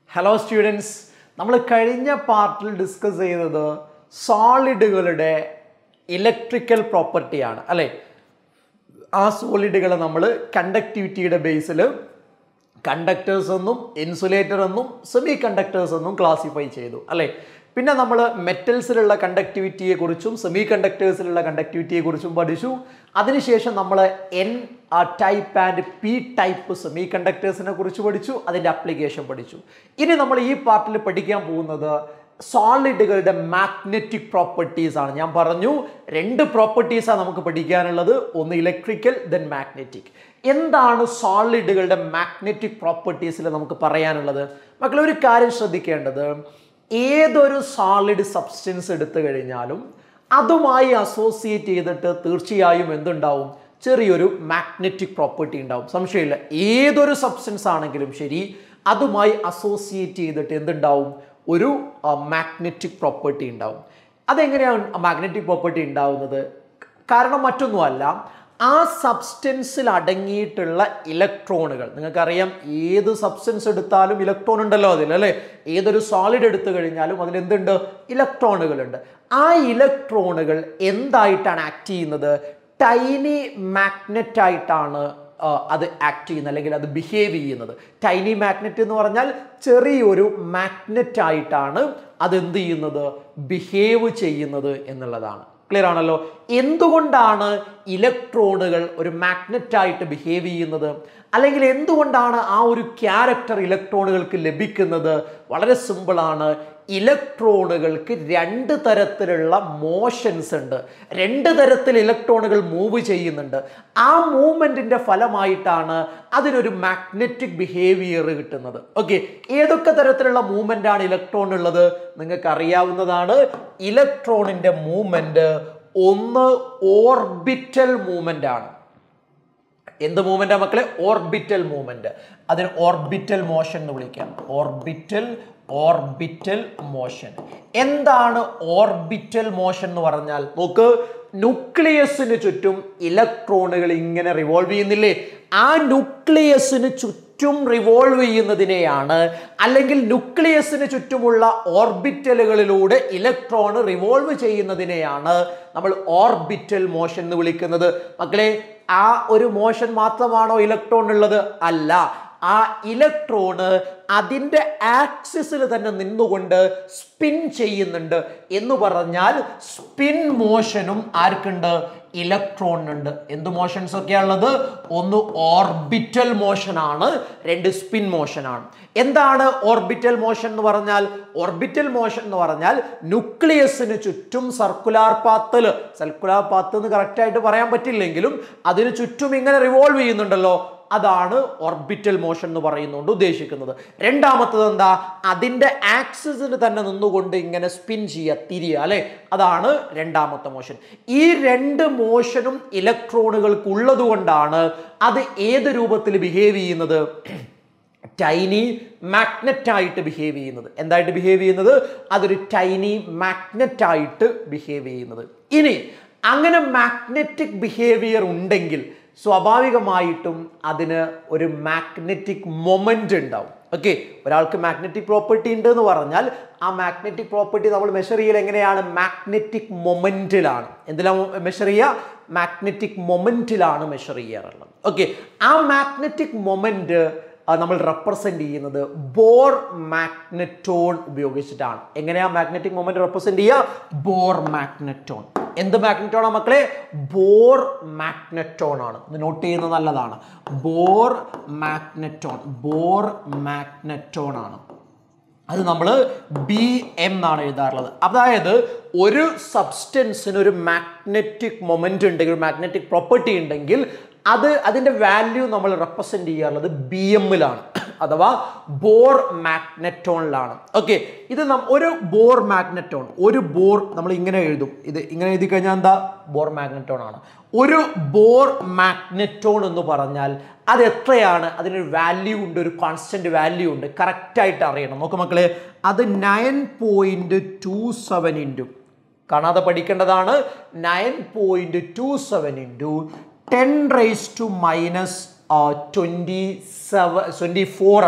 hello students നമ്മൾ കഴിഞ്ഞ പാർട്ടിൽ ഡിസ്കസ് ചെയ്തത് സോളിഡുകളുടെ ഇലക്ട്രിക്കൽ പ്രോപ്പർട്ടിയാണ് അല്ലേ ആ സോളിഡുകളെ നമ്മൾ കണ്ടക്ടിവിറ്റിയുടെ ബേസിൽ കണ്ടക്ടേഴ്സ് എന്നും ഇൻസുലേറ്റർ എന്നും സെമി കണ്ടക്ടേഴ്സ് എന്നും ക്ലാസിഫൈ ചെയ്തു അല്ലേ പിന്നെ നമ്മൾ മെറ്റൽസിലുള്ള കണ്ടക്ടിവിറ്റിയെ കുറിച്ചും സെമി കണ്ടക്ടേഴ്സിലുള്ള കണ്ടക്ടിവിറ്റിയെ കുറിച്ചും പഠിച്ചു അതിനുശേഷം നമ്മൾ N type and P type semi കണ്ടക്ടേഴ്സിനെ കുറിച്ച് പഠിച്ചു അതിൻ്റെ അപ്ലിക്കേഷൻ പഠിച്ചു ഇനി നമ്മൾ ഈ പാർട്ടിൽ പഠിക്കാൻ പോകുന്നത് സോളിഡുകളുടെ മാഗ്നറ്റിക് പ്രോപ്പർട്ടീസ് ആണ് ഞാൻ പറഞ്ഞു രണ്ട് പ്രോപ്പർട്ടീസാണ് നമുക്ക് പഠിക്കാനുള്ളത് ഒന്ന് ഇലക്ട്രിക്കൽ ദെൻ മാഗ്നറ്റിക് എന്താണ് സോളിഡുകളുടെ മാഗ്നറ്റിക് പ്രോപ്പർട്ടീസിൽ നമുക്ക് പറയാനുള്ളത് മക്കളെ ഒരു കാര്യം ശ്രദ്ധിക്കേണ്ടത് ഏതൊരു സോളിഡ് സബ്സ്റ്റൻസ് എടുത്തു കഴിഞ്ഞാലും അതുമായി അസോസിയേറ്റ് ചെയ്തിട്ട് തീർച്ചയായും എന്തുണ്ടാവും ചെറിയൊരു മാഗ്നറ്റിക് പ്രോപ്പർട്ടി ഉണ്ടാവും സംശയമില്ല ഏതൊരു സബ്സ്റ്റൻസ് ആണെങ്കിലും ശരി അതുമായി അസോസിയേറ്റ് ചെയ്തിട്ട് എന്തുണ്ടാവും ഒരു മാഗ്നറ്റിക് പ്രോപ്പർട്ടി ഉണ്ടാവും അതെങ്ങനെയാണ് മാഗ്നറ്റിക് പ്രോപ്പർട്ടി ഉണ്ടാവുന്നത് കാരണം മറ്റൊന്നുമല്ല ആ സബ്സ്റ്റൻസിൽ അടങ്ങിയിട്ടുള്ള ഇലക്ട്രോണുകൾ നിങ്ങൾക്കറിയാം ഏത് സബ്സ്റ്റൻസ് എടുത്താലും ഇലക്ട്രോൺ ഉണ്ടല്ലോ അതിൽ അല്ലേ ഏതൊരു സോളിഡ് എടുത്തു കഴിഞ്ഞാലും അതിൽ എന്തുണ്ട് ഇലക്ട്രോണുകളുണ്ട് ആ ഇലക്ട്രോണുകൾ എന്തായിട്ടാണ് ആക്ട് ചെയ്യുന്നത് ടൈനി മാഗ്നറ്റ് ആയിട്ടാണ് അത് ആക്ട് ചെയ്യുന്നത് അല്ലെങ്കിൽ അത് ബിഹേവ് ചെയ്യുന്നത് ടൈനി മാഗ്നറ്റ് എന്ന് പറഞ്ഞാൽ ചെറിയൊരു മാഗ്നറ്റ് ആയിട്ടാണ് അത് എന്ത് ചെയ്യുന്നത് ബിഹേവ് ചെയ്യുന്നത് എന്നുള്ളതാണ് ക്ലിയർ ആണല്ലോ എന്തുകൊണ്ടാണ് ഇലക്ട്രോണുകൾ ഒരു മാഗ്നറ്റ് ആയിട്ട് ബിഹേവ് ചെയ്യുന്നത് അല്ലെങ്കിൽ എന്തുകൊണ്ടാണ് ആ ഒരു ക്യാരക്ടർ ഇലക്ട്രോണുകൾക്ക് ലഭിക്കുന്നത് വളരെ സിമ്പിളാണ് ഇലക്ട്രോണുകൾക്ക് രണ്ട് തരത്തിലുള്ള മോഷൻസ് ഉണ്ട് രണ്ട് തരത്തിൽ ഇലക്ട്രോണുകൾ മൂവ് ചെയ്യുന്നുണ്ട് ആ മൂവ്മെന്റിന്റെ ഫലമായിട്ടാണ് അതിനൊരു മാഗ്നറ്റിക് ബിഹേവിയർ കിട്ടുന്നത് ഓക്കെ ഏതൊക്കെ തരത്തിലുള്ള മൂവ്മെന്റ് ആണ് ഇലക്ട്രോൺ ഉള്ളത് നിങ്ങൾക്ക് അറിയാവുന്നതാണ് ഇലക്ട്രോണിന്റെ മൂവ്മെന്റ് ഒന്ന് ഓർബിറ്റൽ മൂവ്മെന്റ് ആണ് എന്ത് മൂവ്മെന്റ് മക്കളെ ഓർബിറ്റൽ മൂവ്മെന്റ് അതിന് ഓർബിറ്റൽ മോഷൻ എന്ന് വിളിക്കാം ഓർബിറ്റൽ ഓർബിറ്റൽ മോഷൻ എന്താണ് ഓർബിറ്റൽ മോഷൻ എന്ന് പറഞ്ഞാൽ നോക്ക് ന്യൂക്ലിയസിന് ചുറ്റും ഇലക്ട്രോണുകൾ ഇങ്ങനെ റിവോൾവ് ചെയ്യുന്നില്ലേ ആ ന്യൂക്ലിയസിന് ചുറ്റും റിവോൾവ് ചെയ്യുന്നതിനെയാണ് അല്ലെങ്കിൽ ന്യൂക്ലിയസിന് ചുറ്റുമുള്ള ഓർബിറ്റലുകളിലൂടെ ഇലക്ട്രോൺ റിവോൾവ് ചെയ്യുന്നതിനെയാണ് നമ്മൾ ഓർബിറ്റൽ മോഷൻ എന്ന് വിളിക്കുന്നത് മക്കളെ ആ ഒരു മോഷൻ മാത്രമാണോ ഇലക്ട്രോൺ ഉള്ളത് അല്ല ആ ഇലക്ട്രോണ് അതിൻ്റെ ആക്സിസിൽ തന്നെ നിന്നുകൊണ്ട് സ്പിൻ ചെയ്യുന്നുണ്ട് എന്ന് പറഞ്ഞാൽ സ്പിൻ മോഷനും ആർക്കുണ്ട് ഇലക്ട്രോണിനുണ്ട് എന്ത് മോഷൻസ് ഒക്കെയാണുള്ളത് ഒന്ന് ഓർബിറ്റൽ മോഷൻ ആണ് രണ്ട് സ്പിൻ മോഷൻ ആണ് എന്താണ് ഓർബിറ്റൽ മോഷൻ എന്ന് പറഞ്ഞാൽ ഓർബിറ്റൽ മോഷൻ എന്ന് പറഞ്ഞാൽ ന്യൂക്ലിയസിന് ചുറ്റും സർക്കുലാർ പാത്തിൽ സർക്കുലാർ പാത്ത് എന്ന് കറക്റ്റ് ആയിട്ട് പറയാൻ പറ്റില്ലെങ്കിലും അതിന് ചുറ്റും ഇങ്ങനെ റിവോൾവ് ചെയ്യുന്നുണ്ടല്ലോ അതാണ് ഓർബിറ്റൽ മോഷൻ എന്ന് പറയുന്നുകൊണ്ട് ഉദ്ദേശിക്കുന്നത് രണ്ടാമത്തത് എന്താ അതിൻ്റെ ആക്സിസിൽ തന്നെ നിന്നുകൊണ്ട് ഇങ്ങനെ സ്പിൻ ചെയ്യുക തിരിയുക അല്ലെ അതാണ് രണ്ടാമത്തെ മോഷൻ ഈ രണ്ട് മോഷനും ഇലക്ട്രോണുകൾക്ക് ഉള്ളത് കൊണ്ടാണ് അത് ഏത് രൂപത്തിൽ ബിഹേവ് ചെയ്യുന്നത് ടൈനി മാഗ്നറ്റ് ആയിട്ട് ബിഹേവ് ചെയ്യുന്നത് എന്തായിട്ട് ബിഹേവ് ചെയ്യുന്നത് അതൊരു ടൈനി മാഗ്നറ്റ് ആയിട്ട് ബിഹേവ് ചെയ്യുന്നത് ഇനി അങ്ങനെ മാഗ്നറ്റിക് ബിഹേവിയർ ഉണ്ടെങ്കിൽ സ്വാഭാവികമായിട്ടും അതിന് ഒരു മാഗ്നറ്റിക് മൊമെന്റ് ഉണ്ടാവും ഓക്കെ ഒരാൾക്ക് മാഗ്നറ്റിക് പ്രോപ്പർട്ടി ഉണ്ട് എന്ന് പറഞ്ഞാൽ ആ മാഗ്നറ്റിക് പ്രോപ്പർട്ടി നമ്മൾ മെഷർ ചെയ്യൽ എങ്ങനെയാണ് മാഗ്നറ്റിക് മൊമെന്റിലാണ് എന്തിലാണ് മെഷർ ചെയ്യുക മാഗ്നറ്റിക് മൊമെന്റിലാണ് മെഷർ ചെയ്യാറുള്ളത് ഓക്കെ ആ മാഗ്നറ്റിക് മൊമെന്റ് നമ്മൾ റെപ്രസെന്റ് ചെയ്യുന്നത് ബോർ മാഗ്നറ്റോൺ ഉപയോഗിച്ചിട്ടാണ് എങ്ങനെയാ മാഗ്നറ്റിക് മൊമെന്റ് റെപ്രസെന്റ് ചെയ്യുക ബോർ മാഗ്നറ്റോൺ എന്ത് മാഗ്നറ്റോണാണ് മക്കളെ ബോർ മാഗ്നറ്റോൺ ആണ് ഇത് നോട്ട് ചെയ്യുന്നത് നല്ലതാണ് ബോർ മാഗ്നറ്റോൺ ബോർ മാഗ്നറ്റോൺ ആണ് അത് നമ്മൾ ബി എം എന്നാണ് എഴുതാറുള്ളത് അതായത് ഒരു സബ്സ്റ്റൻസിന് ഒരു മാഗ്നറ്റിക് മൊമെന്റ് ഉണ്ടെങ്കിൽ ഒരു മാഗ്നറ്റിക് പ്രോപ്പർട്ടി ഉണ്ടെങ്കിൽ അത് അതിൻ്റെ വാല്യൂ നമ്മൾ റെപ്രസെൻ്റ് ചെയ്യാറുള്ളത് ബി എമ്മിലാണ് അഥവാ ബോർ മാഗ്നറ്റോണിലാണ് ഓക്കെ ഇത് നം ഒരു ബോർ മാഗ്നറ്റോൺ ഒരു ബോർ നമ്മൾ ഇങ്ങനെ എഴുതും ഇത് ഇങ്ങനെ എഴുതി കഴിഞ്ഞാൽ എന്താ ബോർ മാഗ്നറ്റോൺ ആണ് ഒരു ബോർ മാഗ്നറ്റോൺ എന്ന് പറഞ്ഞാൽ അത് എത്രയാണ് അതിനൊരു വാല്യൂ ഉണ്ട് ഒരു കോൺസ്റ്റന്റ് വാല്യൂ ഉണ്ട് കറക്റ്റായിട്ട് അറിയണം നോക്ക് മക്കളെ അത് nine point two seven into കാണാതെ പഠിക്കേണ്ടതാണ് nine point two seven into ten raise to minus twenty seven twenty four ആണ്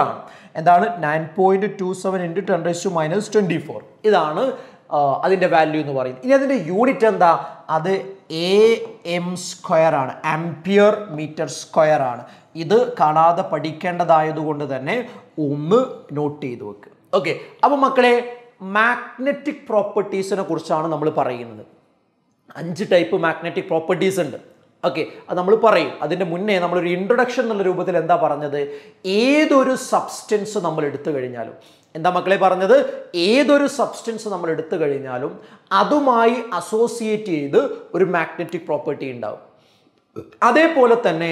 എന്താണ് nine point two seven into ten raise to minus twenty four ഇതാണ് ആ, അതിൻ്റെ വാല്യൂ എന്ന് പറയുന്നത് ഇനി അതിൻ്റെ യൂണിറ്റ് എന്താ അത് എ എം സ്ക്വയർ ആണ് ആംപിയർ മീറ്റർ സ്ക്വയർ ആണ് ഇത് കാണാതെ പഠിക്കേണ്ടതായതുകൊണ്ട് തന്നെ ഒന്ന് നോട്ട് ചെയ്ത് വെക്കുക ഓക്കെ അപ്പോൾ മക്കളെ മാഗ്നറ്റിക് പ്രോപ്പർട്ടീസിനെ കുറിച്ചാണ് നമ്മൾ പറയുന്നത് അഞ്ച് ടൈപ്പ് മാഗ്നറ്റിക് പ്രോപ്പർട്ടീസ് ഉണ്ട് ഓക്കെ അത് നമ്മൾ പറയും അതിൻ്റെ മുന്നേ നമ്മളൊരു ഇൻട്രൊഡക്ഷൻ എന്നുള്ള രൂപത്തിൽ എന്താ പറഞ്ഞത് ഏതൊരു സബ്സ്റ്റൻസ് നമ്മൾ എടുത്തു കഴിഞ്ഞാലും എന്താ മക്കളെ പറഞ്ഞത് ഏതൊരു സബ്സ്റ്റൻസ് നമ്മൾ എടുത്തു കഴിഞ്ഞാലും അതുമായി അസോസിയേറ്റ് ചെയ്ത് ഒരു മാഗ്നറ്റിക് പ്രോപ്പർട്ടി ഉണ്ടാവും അതേപോലെ തന്നെ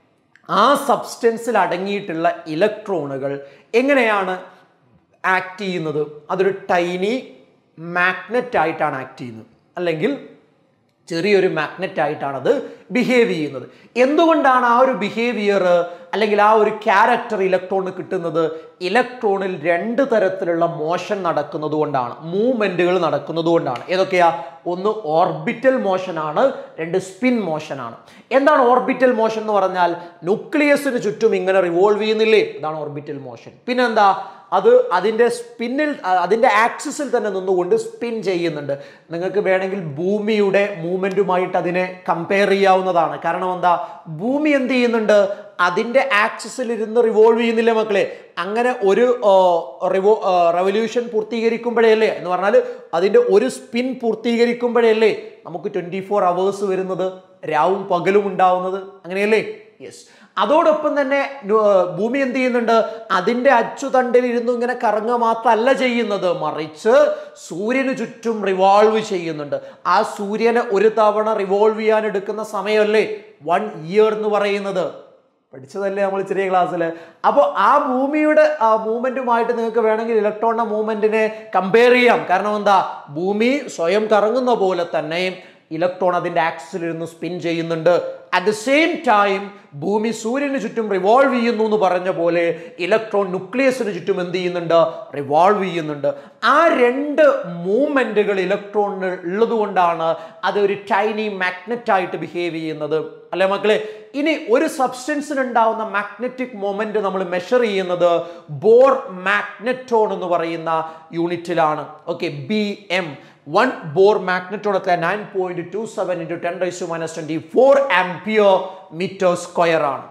ആ സബ്സ്റ്റൻസിൽ അടങ്ങിയിട്ടുള്ള ഇലക്ട്രോണുകൾ എങ്ങനെയാണ് ആക്ട് ചെയ്യുന്നത് അതൊരു ടൈനി മാഗ്നറ്റ് ആയിട്ടാണ് ആക്ട് ചെയ്യുന്നത് അല്ലെങ്കിൽ ചെറിയൊരു മാഗ്നറ്റ് ആയിട്ടാണ് അത് ബിഹേവ് ചെയ്യുന്നത് എന്തുകൊണ്ടാണ് ആ ഒരു ബിഹേവിയർ അല്ലെങ്കിൽ ആ ഒരു ക്യാരക്ടർ ഇലക്ട്രോണിന് കിട്ടുന്നത് ഇലക്ട്രോണിൽ രണ്ട് തരത്തിലുള്ള മോഷൻ നടക്കുന്നത് കൊണ്ടാണ് മൂവ്മെന്റുകൾ നടക്കുന്നത് കൊണ്ടാണ് ഏതൊക്കെയാ ഒന്ന് ഓർബിറ്റൽ മോഷൻ ആണ് രണ്ട് സ്പിൻ മോഷൻ ആണ് എന്താണ് ഓർബിറ്റൽ മോഷൻ എന്ന് പറഞ്ഞാൽ ന്യൂക്ലിയസിന് ചുറ്റും ഇങ്ങനെ റിവോൾവ് ചെയ്യുന്നില്ലേ അതാണ് ഓർബിറ്റൽ മോഷൻ പിന്നെന്താ അത് അതിൻ്റെ സ്പിന്നിൽ അതിൻ്റെ ആക്സിസിൽ തന്നെ നിന്നുകൊണ്ട് സ്പിൻ ചെയ്യുന്നുണ്ട് നിങ്ങൾക്ക് വേണമെങ്കിൽ ഭൂമിയുടെ മൂവ്മെൻറ്റുമായിട്ട് അതിനെ കമ്പയർ ചെയ്യാവുന്നതാണ് കാരണം എന്താ ഭൂമി എന്ത് ചെയ്യുന്നുണ്ട് അതിൻ്റെ ആക്സിസിൽ ഇരുന്ന് റിവോൾവ് ചെയ്യുന്നില്ല മക്കളെ അങ്ങനെ ഒരു റിവോ റവല്യൂഷൻ പൂർത്തീകരിക്കുമ്പോഴല്ലേ എന്ന് പറഞ്ഞാൽ അതിൻ്റെ ഒരു സ്പിൻ പൂർത്തീകരിക്കുമ്പോഴല്ലേ നമുക്ക് ട്വൻറ്റി ഫോർ അവേഴ്സ് വരുന്നത് രാവും പകലും ഉണ്ടാവുന്നത് അങ്ങനെയല്ലേ യെസ് അതോടൊപ്പം തന്നെ ന്യൂ- ആ, ഭൂമി എന്ത് ചെയ്യുന്നുണ്ട് അതിൻ്റെ അച്ചുതണ്ടിൽ ഇരുന്നു ഇങ്ങനെ കറങ്ങുക മാത്രമല്ല ചെയ്യുന്നത് മറിച്ച് സൂര്യന് ചുറ്റും റിവോൾവ് ചെയ്യുന്നുണ്ട് ആ സൂര്യനെ ഒരു തവണ റിവോൾവ് ചെയ്യാൻ എടുക്കുന്ന സമയമല്ലേ വൺ ഇയർ എന്ന് പറയുന്നത് പഠിച്ചതല്ലേ നമ്മൾ ചെറിയ ക്ലാസ്സിൽ അപ്പോൾ ആ ഭൂമിയുടെ മൂവ്മെന്റുമായിട്ട് നിങ്ങൾക്ക് വേണമെങ്കിൽ ഇലക്ട്രോണിന്റെ മൂവ്മെന്റിനെ കമ്പയർ ചെയ്യാം കാരണം എന്താ ഭൂമി സ്വയം കറങ്ങുന്ന പോലെ തന്നെ ഇലക്ട്രോൺ അതിന്റെ ആക്സിൽ ഇരുന്ന് സ്പിൻ ചെയ്യുന്നുണ്ട് അറ്റ് ദ സെയിം ടൈം ഭൂമി സൂര്യന് ചുറ്റും റിവോൾവ് ചെയ്യുന്നു എന്ന് പറഞ്ഞ പോലെ ഇലക്ട്രോൺ ന്യൂക്ലിയസിന് ചുറ്റും എന്ത് ചെയ്യുന്നുണ്ട് റിവോൾവ് ചെയ്യുന്നുണ്ട് ആ രണ്ട് മൂവ്മെന്റുകൾ ഇലക്ട്രോണിന് ഉള്ളത് കൊണ്ടാണ് അത് ഒരു ടൈനി മാഗ്നറ്റ് ആയിട്ട് ബിഹേവ് ചെയ്യുന്നത് അല്ലെ മക്കളെ ഇനി ഒരു സബ്സ്റ്റൻസിന് ഉണ്ടാവുന്ന മാഗ്നറ്റിക് മൊമെന്റ് നമ്മൾ മെഷർ ചെയ്യുന്നത് ബോർ മാഗ്നറ്റോൺ എന്ന് പറയുന്ന യൂണിറ്റിലാണ് okay B M one Bohr magneton എത്ര nine point two seven into ten raise minus twenty four ampere metre square ആണ്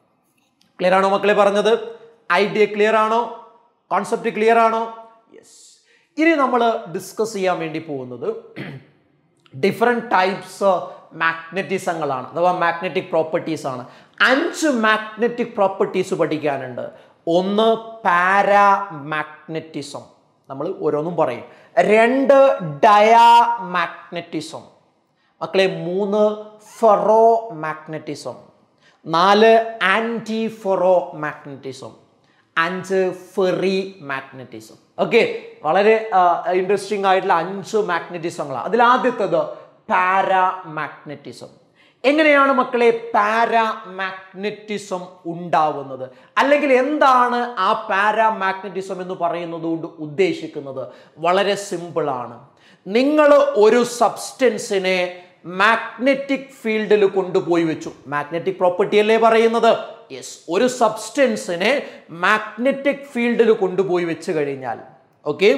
ക്ലിയർ ആണോ മക്കളെ പറഞ്ഞത് ഐഡിയ ക്ലിയർ ആണോ കോൺസെപ്റ്റ് ക്ലിയർ ആണോ യെസ് ഇനി നമ്മൾ ഡിസ്കസ് ചെയ്യാൻ വേണ്ടി പോകുന്നത് ഡിഫറെൻറ്റ് ടൈപ്സ് മാഗ്നറ്റിസങ്ങളാണ് അഥവാ മാഗ്നറ്റിക് പ്രോപ്പർട്ടീസ് ആണ് അഞ്ച് മാഗ്നറ്റിക് പ്രോപ്പർട്ടീസ് പഠിക്കാനുണ്ട് ഒന്ന് പാരാ മാഗ്നറ്റിസം നമ്മൾ ഓരോന്നും പറയും രണ്ട് ഡയാ മാഗ്നറ്റിസം മക്കളെ മൂന്ന് ഫെറോ മാഗ്നറ്റിസം നാല് ആൻറ്റി ഫെറോ മാഗ്നറ്റിസം അഞ്ച് ഫെറി മാഗ്നറ്റിസം ഓക്കെ വളരെ ഇൻട്രസ്റ്റിംഗ് ആയിട്ടുള്ള അഞ്ച് മാഗ്നറ്റിസങ്ങളാണ് അതിൽ ആദ്യത്തേത് പാരാ മാഗ്നറ്റിസം എങ്ങനെയാണ് മക്കളെ പാരാ മാഗ്നറ്റിസം ഉണ്ടാവുന്നത് അല്ലെങ്കിൽ എന്താണ് ആ പാരാ മാഗ്നറ്റിസം എന്ന് പറയുന്നത് കൊണ്ട് ഉദ്ദേശിക്കുന്നത് വളരെ സിമ്പിൾ ആണ് നിങ്ങൾ ഒരു സബ്സ്റ്റൻസിനെ മാഗ്നറ്റിക് ഫീൽഡിൽ കൊണ്ടുപോയി വെച്ചു മാഗ്നറ്റിക് പ്രോപ്പർട്ടി അല്ലേ പറയുന്നത് യെസ് ഒരു സബ്സ്റ്റൻസിനെ മാഗ്നറ്റിക് ഫീൽഡിൽ കൊണ്ടുപോയി വെച്ച് കഴിഞ്ഞാൽ ഓക്കെ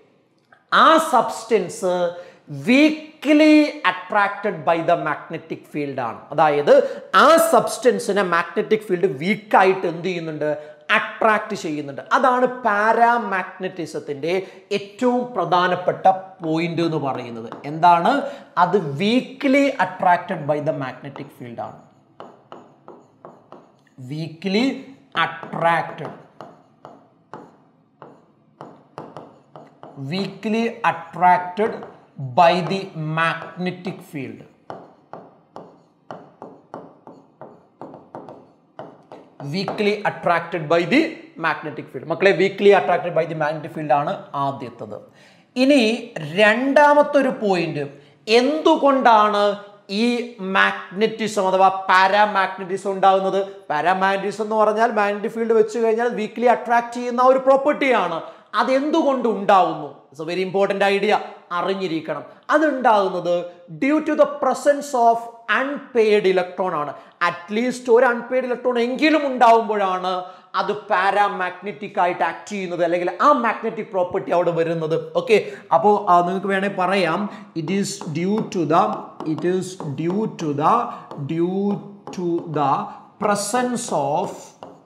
ആ substance weakly attracted by the magnetic field ആണ് അതായത് ആ സബ്സ്റ്റൻസിനെ മാഗ്നറ്റിക് ഫീൽഡ് വീക്കായിട്ട് എന്ത് ചെയ്യുന്നുണ്ട് അട്രാക്ട് ചെയ്യുന്നുണ്ട് അതാണ് പാരാമാഗ്നറ്റിസത്തിന്റെ ഏറ്റവും പ്രധാനപ്പെട്ട പോയിന്റ് എന്ന് പറയുന്നത് എന്താണ് അത് weakly attracted by the magnetic field ആണ് weakly attracted weakly attracted by the magnetic field weakly attracted by the magnetic field മക്കളെ weakly attracted by the magnetic field ആണ് ആദ്യത്തത് ഇനി രണ്ടാമത്തെ ഒരു പോയിന്റ് എന്തുകൊണ്ടാണ് ഈ മാഗ്നറ്റിസം അഥവാ പാരാമാഗ്നറ്റിസം ഉണ്ടാകുന്നത് പാരാമാഗ്നറ്റിസം എന്ന് പറഞ്ഞാൽ മാഗ്നറ്റിക് ഫീൽഡ് വെച്ച് കഴിഞ്ഞാൽ വീക്ക്ലി അട്രാക്ട് ചെയ്യുന്ന ഒരു പ്രോപ്പർട്ടിയാണ് അതെന്തുകൊണ്ട് ഉണ്ടാവുന്നു it's a very important idea അറിഞ്ഞിരിക്കണം അതുണ്ടാകുന്നത് due to the presence of unpaired electron ആണ് അറ്റ്ലീസ്റ്റ് ഒരു അൺപെയ്ഡ് ഇലക്ട്രോൺ എങ്കിലും ഉണ്ടാവുമ്പോഴാണ് അത് പാരാമാഗ്നറ്റിക് ആയിട്ട് ആക്ട് ചെയ്യുന്നത് അല്ലെങ്കിൽ ആ മാഗ്നറ്റിക് പ്രോപ്പർട്ടി അവിടെ വരുന്നത് ഓക്കെ അപ്പോൾ നിങ്ങൾക്ക് വേണമെങ്കിൽ പറയാം it is due to the it is due to the due to the presence of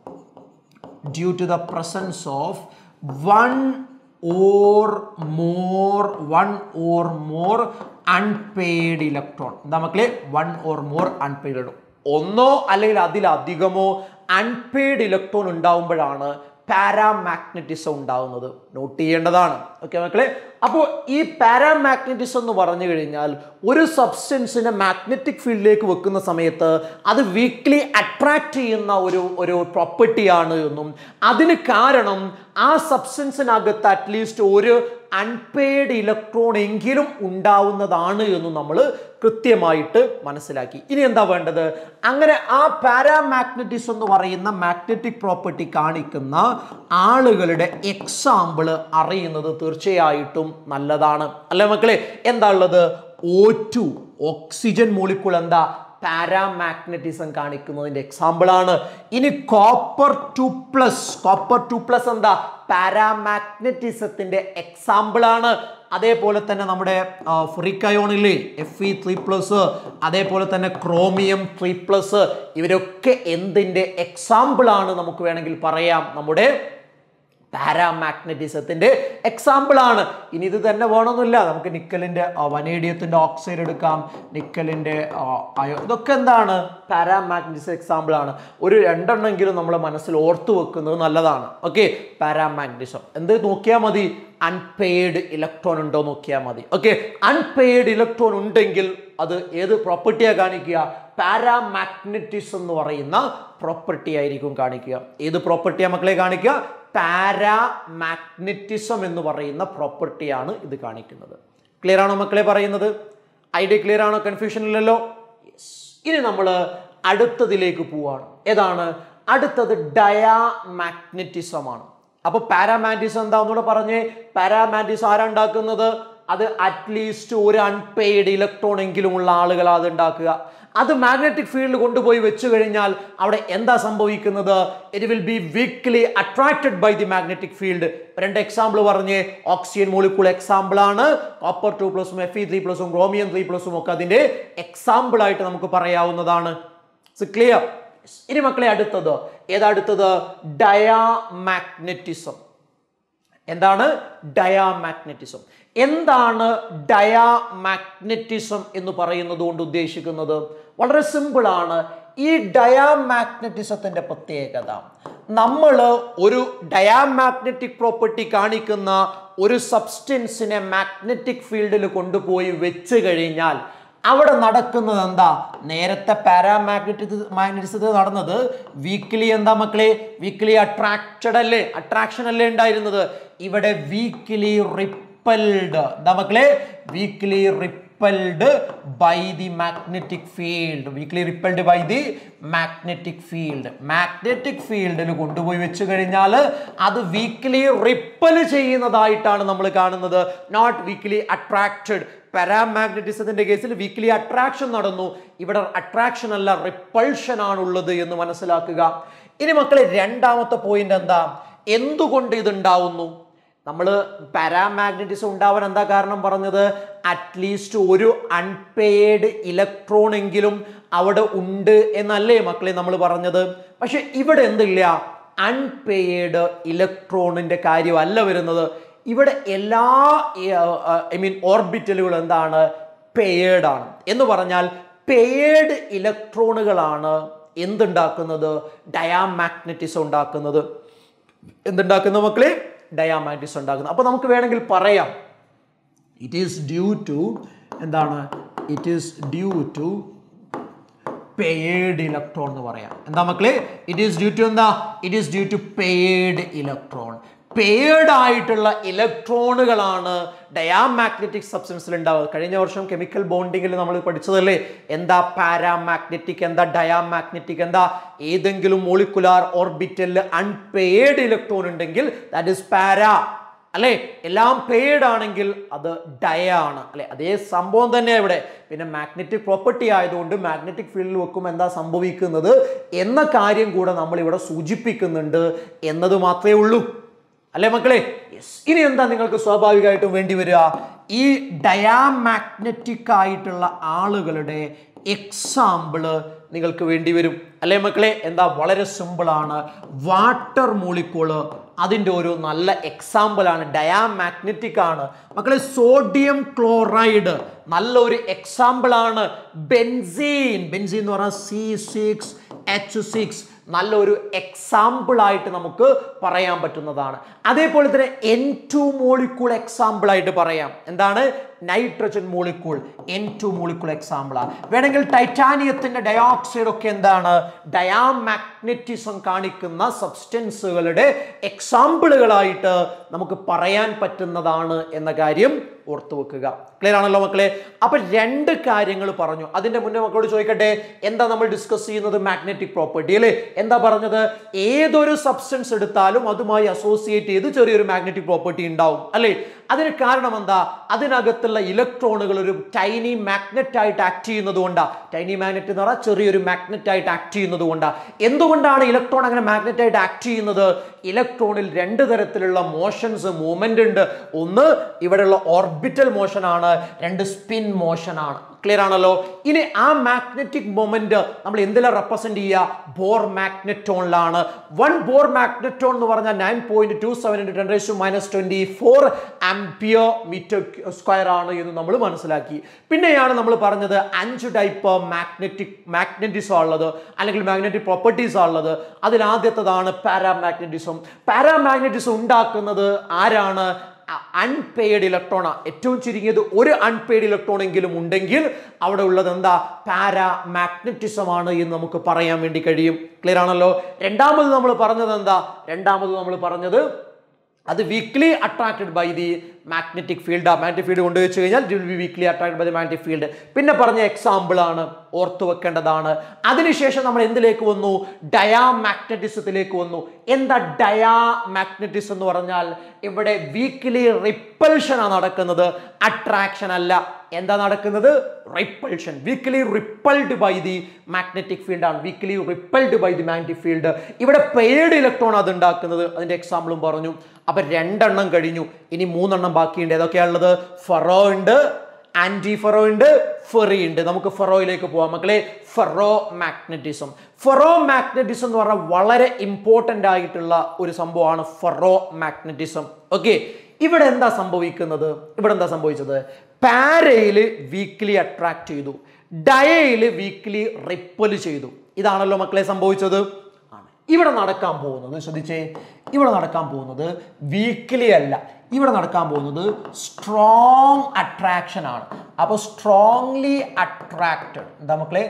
due to the presence of one or more one or more unpaid electron എന്താ മക്കളെ one or more unpaired electron ഒന്നോ അല്ലെങ്കിൽ അതിലധികമോ unpaired electron ഉണ്ടാവുമ്പോഴാണ് paramagnetism ഉണ്ടാവുന്നത് note ചെയ്യേണ്ടതാണ് okay മക്കളെ അപ്പോൾ ഈ പാരാമാഗ്നറ്റിസം എന്ന് പറഞ്ഞു കഴിഞ്ഞാൽ ഒരു സബ്സ്റ്റൻസിനെ മാഗ്നറ്റിക് ഫീൽഡിലേക്ക് വെക്കുന്ന സമയത്ത് അത് വീക്ക്ലി അട്രാക്ട് ചെയ്യുന്ന ഒരു ഒരു പ്രോപ്പർട്ടിയാണ് എന്നും അതിന് കാരണം ആ സബ്സ്റ്റൻസിനകത്ത് അറ്റ്ലീസ്റ്റ് ഒരു അൺപെയ്ഡ് ഇലക്ട്രോൺ എങ്കിലും ഉണ്ടാവുന്നതാണ് എന്നും നമ്മൾ കൃത്യമായിട്ട് മനസ്സിലാക്കി ഇനി എന്താ വേണ്ടത് അങ്ങനെ ആ പാരാമാഗ്നറ്റിസം എന്ന് പറയുന്ന മാഗ്നറ്റിക് പ്രോപ്പർട്ടി കാണിക്കുന്ന ആളുകളുടെ എക്സാമ്പിൾ അറിയുന്നത് തീർച്ചയായിട്ടും നല്ലതാണ് അല്ലേ മക്കളെ എന്താ ഉള്ളത് ഓ ടു ഓക്സിജൻ മോളിക്കൂൾ എന്താ പാരാമാഗ്നറ്റിസം കാണിക്കുന്നതിന്റെ എക്സാമ്പിൾ ആണ് ഇനി copper two plus copper two plus എന്താ പാരാമാഗ്നറ്റിസത്തിന്റെ എക്സാമ്പിൾ ആണ് അതേപോലെ തന്നെ നമ്മുടെ ഫ്രിക്കയോണിലെ എഫ് ഇ ത്രീ പ്ലസ് അതേപോലെ തന്നെ ക്രോമിയം ത്രീ പ്ലസ് ഇവരൊക്കെ എന്തിന്റെ എക്സാമ്പിൾ ആണ് നമുക്ക് വേണമെങ്കിൽ പറയാം നമ്മുടെ പാരാമാഗ്നറ്റിസത്തിന്റെ എക്സാമ്പിൾ ആണ് ഇനി ഇത് തന്നെ വേണമെന്നില്ല നമുക്ക് നിക്കലിന്റെ വനേഡിയത്തിന്റെ ഓക്സൈഡ് എടുക്കാം നിക്കലിന്റെ ആ, അയോ ഇതൊക്കെ എന്താണ് പാരാമാഗ്നറ്റിസം എക്സാമ്പിൾ ആണ് ഒരു രണ്ടെണ്ണെങ്കിലും നമ്മളെ മനസ്സിൽ ഓർത്തു വെക്കുന്നത് നല്ലതാണ് ഓക്കെ പാരാമാഗ്നറ്റിസം എന്ത് നോക്കിയാൽ മതി അൺപെയ്ഡ് ഇലക്ട്രോൺ ഉണ്ടോ നോക്കിയാൽ മതി ഓക്കെ അൺപെയ്ഡ് ഇലക്ട്രോൺ ഉണ്ടെങ്കിൽ അത് ഏത് പ്രോപ്പർട്ടിയാ കാണിക്കുക പാരാമാഗ്നറ്റിസം എന്ന് പറയുന്ന പ്രോപ്പർട്ടി ആയിരിക്കും കാണിക്കുക ഏത് പ്രോപ്പർട്ടിയാ മക്കളെ കാണിക്കുക പാരാമാഗ്നറ്റിസം എന്ന് പറയുന്ന പ്രോപ്പർട്ടിയാണ് ഇത് കാണിക്കുന്നത് ക്ലിയർ ആണോ മക്കളെ പറയുന്നത് ഐഡിയ ക്ലിയർ ആണോ കൺഫ്യൂഷൻ ഇല്ലല്ലോ യെസ് ഇനി നമ്മൾ അടുത്തതിലേക്ക് പോവാണ് ഏതാണ് അടുത്തത് ഡയാമാഗ്നറ്റിസം ആണ് അപ്പൊ പാരാമാഗ്നറ്റിസം എന്താ ഒന്നുകൂടെ പറഞ്ഞേ പാരാമാഗ്നറ്റിസം ആരാ ഉണ്ടാക്കുന്നത് അത് അറ്റ്ലീസ്റ്റ് ഒരു അൺപെയ്ഡ് ഇലക്ട്രോൺ എങ്കിലും ഉള്ള ആളുകൾ അത് ഉണ്ടാക്കുക അത് മാഗ്നറ്റിക് ഫീൽഡ് കൊണ്ടുപോയി വെച്ചു കഴിഞ്ഞാൽ അവിടെ എന്താ സംഭവിക്കുന്നത് it will be weakly attracted by the magnetic field രണ്ട് എക്സാമ്പിൾ പറഞ്ഞ് ഓക്സിജൻ മോളിക്കൂൾ എക്സാമ്പിൾ ആണ് കോപ്പർ ടു പ്ലസും എഫ് ഇ ത്രീ പ്ലസും ക്രോമിയം ത്രീ പ്ലസും ഒക്കെ അതിന്റെ എക്സാമ്പിൾ ആയിട്ട് നമുക്ക് പറയാവുന്നതാണ് ക്ലിയർ ഇനി മക്കളെ അടുത്തത് ഏതാ അടുത്തത് ഡയാമാഗ്നറ്റിസം എന്താണ് ഡയാമാഗ്നറ്റിസം എന്താണ് ഡയാമാഗ്നറ്റിസം എന്ന് പറയുന്നത് കൊണ്ട് ഉദ്ദേശിക്കുന്നത് വളരെ സിമ്പിൾ ആണ് ഈ ഡയാമാഗ്നറ്റിസത്തിന്റെ പ്രത്യേകത നമ്മൾ ഒരു ഡയാമാഗ്നറ്റിക് പ്രോപ്പർട്ടി കാണിക്കുന്ന ഒരു സബ്സ്റ്റൻസിനെ മാഗ്നറ്റിക് ഫീൽഡിൽ കൊണ്ടുപോയി വെച്ച് കഴിഞ്ഞാൽ അവിടെ നടക്കുന്നത് എന്താ നേരത്തെ പാരാമാഗ്നറ്റിക് മാഗ്നറ്റിസത്തിൽ നടന്നത് വീക്ക്ലി എന്താ മക്കളെ വീക്ക്ലി അട്രാക്റ്റഡ് അല്ലേ അട്രാക്ഷൻ അല്ലേ ഉണ്ടായിരുന്നത് ഇവിടെ വീക്ക്ലി റിപ്പൽഡ് എന്താ മക്കളെ weakly repelled by the magnetic field weakly repelled by the magnetic field magnetic ഫീൽഡിൽ കൊണ്ടുപോയി വെച്ച് കഴിഞ്ഞാൽ അത് വീക്ക്ലി റിപ്പൽ ചെയ്യുന്നതായിട്ടാണ് നമ്മൾ കാണുന്നത് നോട്ട് വീക്ക്ലി അട്രാക്റ്റഡ് പാരാമാഗ്നറ്റിസത്തിന്റെ കേസിൽ വീക്ക്ലി അട്രാക്ഷൻ നടന്നു ഇവിടെ അട്രാക്ഷൻ അല്ല റിപ്പൾഷൻ ആണുള്ളത് എന്ന് മനസ്സിലാക്കുക ഇനി മക്കളെ രണ്ടാമത്തെ പോയിന്റ് എന്താ എന്തുകൊണ്ട് ഇത് ഉണ്ടാവുന്നു നമ്മൾ പാരാമാഗ്നറ്റിസം ഉണ്ടാവാൻ എന്താ കാരണം പറഞ്ഞത് അറ്റ്ലീസ്റ്റ് ഒരു അൺപെയ്ഡ് ഇലക്ട്രോൺ എങ്കിലും അവിടെ ഉണ്ട് എന്നല്ലേ മക്കളെ നമ്മൾ പറഞ്ഞത് പക്ഷെ ഇവിടെ എന്തില്ല അൺപെയ്ഡ് ഇലക്ട്രോണിന്റെ കാര്യമല്ല വരുന്നത് ഇവിടെ എല്ലാ ഐ മീൻ ഓർബിറ്റലുകളും എന്താണ് പെയേഡ് ആണ് എന്ന് പറഞ്ഞാൽ പെയേഡ് ഇലക്ട്രോണുകളാണ് എന്തുണ്ടാക്കുന്നത് ഡയാമാഗ്നറ്റിസം ഉണ്ടാക്കുന്നത് എന്തുണ്ടാക്കുന്ന മക്കളെ ഡയാമാഗ്നറ്റിസം ഉണ്ടാക്കുന്നത് അപ്പോൾ നമുക്ക് വേണമെങ്കിൽ പറയാം ഇറ്റ് ഈസ് ഡ്യൂ ടു എന്താണ് it is due to paired electron എന്ന് പറയാം എന്താ മക്കളെ ഇറ്റ് ഈസ് ഡ്യൂ ടു എന്താ it is due to paired electron paired ആയിട്ടുള്ള ഇലക്ട്രോണുകളാണ് ഡയാമാഗ്നറ്റിക് സബ്സ്റ്റൻസിൽ ഉണ്ടാവുക കഴിഞ്ഞ വർഷം കെമിക്കൽ ബോണ്ടിങ്ങിൽ നമ്മൾ പഠിച്ചതല്ലേ എന്താ പാരാമാഗ്നറ്റിക് എന്താ ഡയാമാഗ്നറ്റിക് എന്താ ഏതെങ്കിലും മോളിക്കുലാർ ഓർബിറ്റലിൽ അൺപെയ്ഡ് ഇലക്ട്രോൺ ഉണ്ടെങ്കിൽ ദാറ്റ് ഇസ് പാരാ അല്ലെ എല്ലാം പെയ്ഡ് ആണെങ്കിൽ അത് ഡയ ആണ് അല്ലെ അതേ സംഭവം തന്നെ ഇവിടെ പിന്നെ മാഗ്നറ്റിക് പ്രോപ്പർട്ടി ആയതുകൊണ്ട് മാഗ്നറ്റിക് ഫീൽഡിൽ വെക്കുമ്പോൾ എന്താ സംഭവിക്കുന്നത് എന്ന കാര്യം കൂടെ നമ്മൾ ഇവിടെ സൂചിപ്പിക്കുന്നുണ്ട് എന്നത് മാത്രമേ ഉള്ളൂ അല്ലേ മക്കളെ യെസ് ഇനി എന്താ നിങ്ങൾക്ക് സ്വാഭാവികമായിട്ടും വേണ്ടി വരിക ഈ ഡയാമാഗ്നറ്റിക് ആയിട്ടുള്ള ആളുകളുടെ എക്സാമ്പിള് നിങ്ങൾക്ക് വേണ്ടി വരും അല്ലേ മക്കളെ എന്താ വളരെ സിമ്പിളാണ് വാട്ടർ മോളിക്കൂള് അതിൻ്റെ ഒരു നല്ല എക്സാമ്പിളാണ് ഡയാമാഗ്നറ്റിക് ആണ് മക്കളെ സോഡിയം ക്ലോറൈഡ് നല്ലൊരു എക്സാമ്പിളാണ് ബെൻസീൻ ബെൻസീൻ എന്ന് പറഞ്ഞാൽ സി സിക്സ് എച്ച് സിക്സ് നല്ലൊരു എക്സാമ്പിൾ ആയിട്ട് നമുക്ക് പറയാൻ പറ്റുന്നതാണ് അതേപോലെ തന്നെ എൻ ടു മോളിക്കൂൾ എക്സാമ്പിൾ ആയിട്ട് പറയാം എന്താണ് nitrogen molecule N two molecule എക്സാമ്പിളാണ് വേണമെങ്കിൽ ടൈറ്റാനിയത്തിന്റെ ഡയോക്സൈഡ് ഒക്കെ എന്താണ് ഡയാമാഗ്നറ്റിസം കാണിക്കുന്ന സബ്സ്റ്റൻസുകളുടെ എക്സാമ്പിളുകളായിട്ട് നമുക്ക് പറയാൻ പറ്റുന്നതാണ് എന്ന കാര്യം ഓർത്തു വെക്കുക ക്ലിയർ ആണല്ലോ മക്കളെ അപ്പൊ രണ്ട് കാര്യങ്ങൾ പറഞ്ഞു അതിന്റെ മുന്നേ മക്കളോട് ചോദിക്കട്ടെ എന്താ നമ്മൾ ഡിസ്കസ് ചെയ്യുന്നത് മാഗ്നറ്റിക് പ്രോപ്പർട്ടി അല്ലേ എന്താ പറഞ്ഞത് ഏതൊരു സബ്സ്റ്റൻസ് എടുത്താലും അതുമായി അസോസിയേറ്റ് ചെയ്ത് ചെറിയൊരു മാഗ്നറ്റിക് പ്രോപ്പർട്ടി ഉണ്ടാവും അല്ലേ അതിന് കാരണം എന്താ അതിനകത്തുള്ള ഇലക്ട്രോണുകൾ ഒരു ടൈനി മാഗ്നറ്റ് ആയിട്ട് ആക്ട് ചെയ്യുന്നത് കൊണ്ടാണ് ടൈനി മാഗ്നറ്റ് എന്ന് പറഞ്ഞാൽ ചെറിയൊരു മാഗ്നറ്റ് ആയിട്ട് ആക്ട് ചെയ്യുന്നത് കൊണ്ടാണ് എന്തുകൊണ്ടാണ് ഇലക്ട്രോൺ അങ്ങനെ മാഗ്നറ്റ് ആയിട്ട് ആക്ട് ചെയ്യുന്നത് ഇലക്ട്രോണിൽ രണ്ട് തരത്തിലുള്ള മോഷൻസ് മൂവ്മെന്റ് ഉണ്ട് ഒന്ന് ഇവിടെയുള്ള ഓർബിറ്റൽ മോഷൻ ആണ് രണ്ട് സ്പിൻ മോഷൻ ആണ് ക്ലിയർ ആണല്ലോ ഇനി ആ മാഗ്നറ്റിക് മൊമെന്റ് നമ്മൾ എന്തിലാണ് റെപ്രസെന്റ് ചെയ്യുക ബോർ മാഗ്നറ്റോണിലാണ് വൺ ബോർ മാഗ്നറ്റോൺ എന്ന് പറഞ്ഞാൽ nine point two seven into ten raise minus twenty four ampere metre square ആണ് എന്ന് നമ്മൾ മനസ്സിലാക്കി പിന്നെയാണ് നമ്മൾ പറഞ്ഞത് അഞ്ച് ടൈപ്പ് മാഗ്നറ്റിക് മാഗ്നറ്റിസം ഉള്ളത് അല്ലെങ്കിൽ മാഗ്നറ്റിക് പ്രോപ്പർട്ടീസ് ഉള്ളത് അതിൽ ആദ്യത്തേതാണ് പാരാമാഗ്നറ്റിസം പാരാമാഗ്നറ്റിസം ഉണ്ടാക്കുന്നത് ആരാണ് അൺപെയ്ഡ് ഇലക്ട്രോൺ ഏറ്റവും ചുരുങ്ങിയത് ഒരു അൺപെയ്ഡ് ഇലക്ട്രോൺ എങ്കിലും ഉണ്ടെങ്കിൽ അവിടെ ഉള്ളത് എന്താ പാരാമാഗ്നറ്റിസം ആണ് എന്ന് നമുക്ക് പറയാൻ വേണ്ടി കഴിയും ക്ലിയർ ആണല്ലോ രണ്ടാമത് നമ്മൾ പറഞ്ഞത് എന്താ രണ്ടാമത് നമ്മൾ പറഞ്ഞത് അത് weakly attracted by the magnetic field ആ മാഗ്നറ്റിക് ഫീൽഡ് കൊണ്ടുവച്ച് കഴിഞ്ഞാൽ it will be weakly attracted by the magnetic field പിന്നെ പറഞ്ഞ എക്സാമ്പിൾ ആണ് ഓർത്തു വെക്കേണ്ടതാണ് അതിനുശേഷം നമ്മൾ എന്തിലേക്ക് വന്നു ഡയാമാഗ്നറ്റിസത്തിലേക്ക് വന്നു എന്താ ഡയാമാഗ്നറ്റിസം എന്ന് പറഞ്ഞാൽ ഇവിടെ വീക്ക്ലി റിപ്പൽഷൻ ആണ് നടക്കുന്നത് അട്രാക്ഷൻ അല്ല എന്താ നടക്കുന്നത് repulsion weakly repelled by the magnetic field ആണ് weakly repelled by the magnetic field ഇവിടെ പെയ്ഡ് ഇലക്ട്രോൺ അത് ഉണ്ടാക്കുന്നത് അതിന്റെ എക്സാമ്പിളും പറഞ്ഞു അപ്പൊ രണ്ടെണ്ണം കഴിഞ്ഞു ഇനി മൂന്നെണ്ണം ബാക്കിയുണ്ട് ഏതൊക്കെയാണുള്ളത് ഫറോ ഉണ്ട് ആന്റി ഫെറോ ഉണ്ട് ഫെറി ഉണ്ട് നമുക്ക് ഫെറോയിലേക്ക് പോവാം മക്കളെ ഫെറോ മാഗ്നറ്റിസം ഫെറോ മാഗ്നറ്റിസം എന്ന് പറഞ്ഞാൽ വളരെ ഇമ്പോർട്ടൻ്റ് ആയിട്ടുള്ള ഒരു സംഭവമാണ് ഫെറോ മാഗ്നറ്റിസം ഓക്കെ ഇവിടെ എന്താ സംഭവിക്കുന്നത് ഇവിടെ എന്താ സംഭവിച്ചത് പാരയിൽ വീക്ക്ലി അട്രാക്ട് ചെയ്തു ഡയയിൽ വീക്ക്ലി റിപ്പൽ ചെയ്തു ഇതാണല്ലോ മക്കളെ സംഭവിച്ചത് ആണ് ഇവിടെ നടക്കാൻ പോകുന്നത് ശ്രദ്ധിച്ചേ ഇവിടെ നടക്കാൻ പോകുന്നത് വീക്ക്ലി അല്ല ഇവിടെ നടക്കാൻ പോകുന്നത് സ്ട്രോങ് അട്രാക്ഷൻ ആണ് അപ്പോൾ സ്ട്രോങ്ലി അട്രാക്റ്റഡ് എന്താ മക്കളെ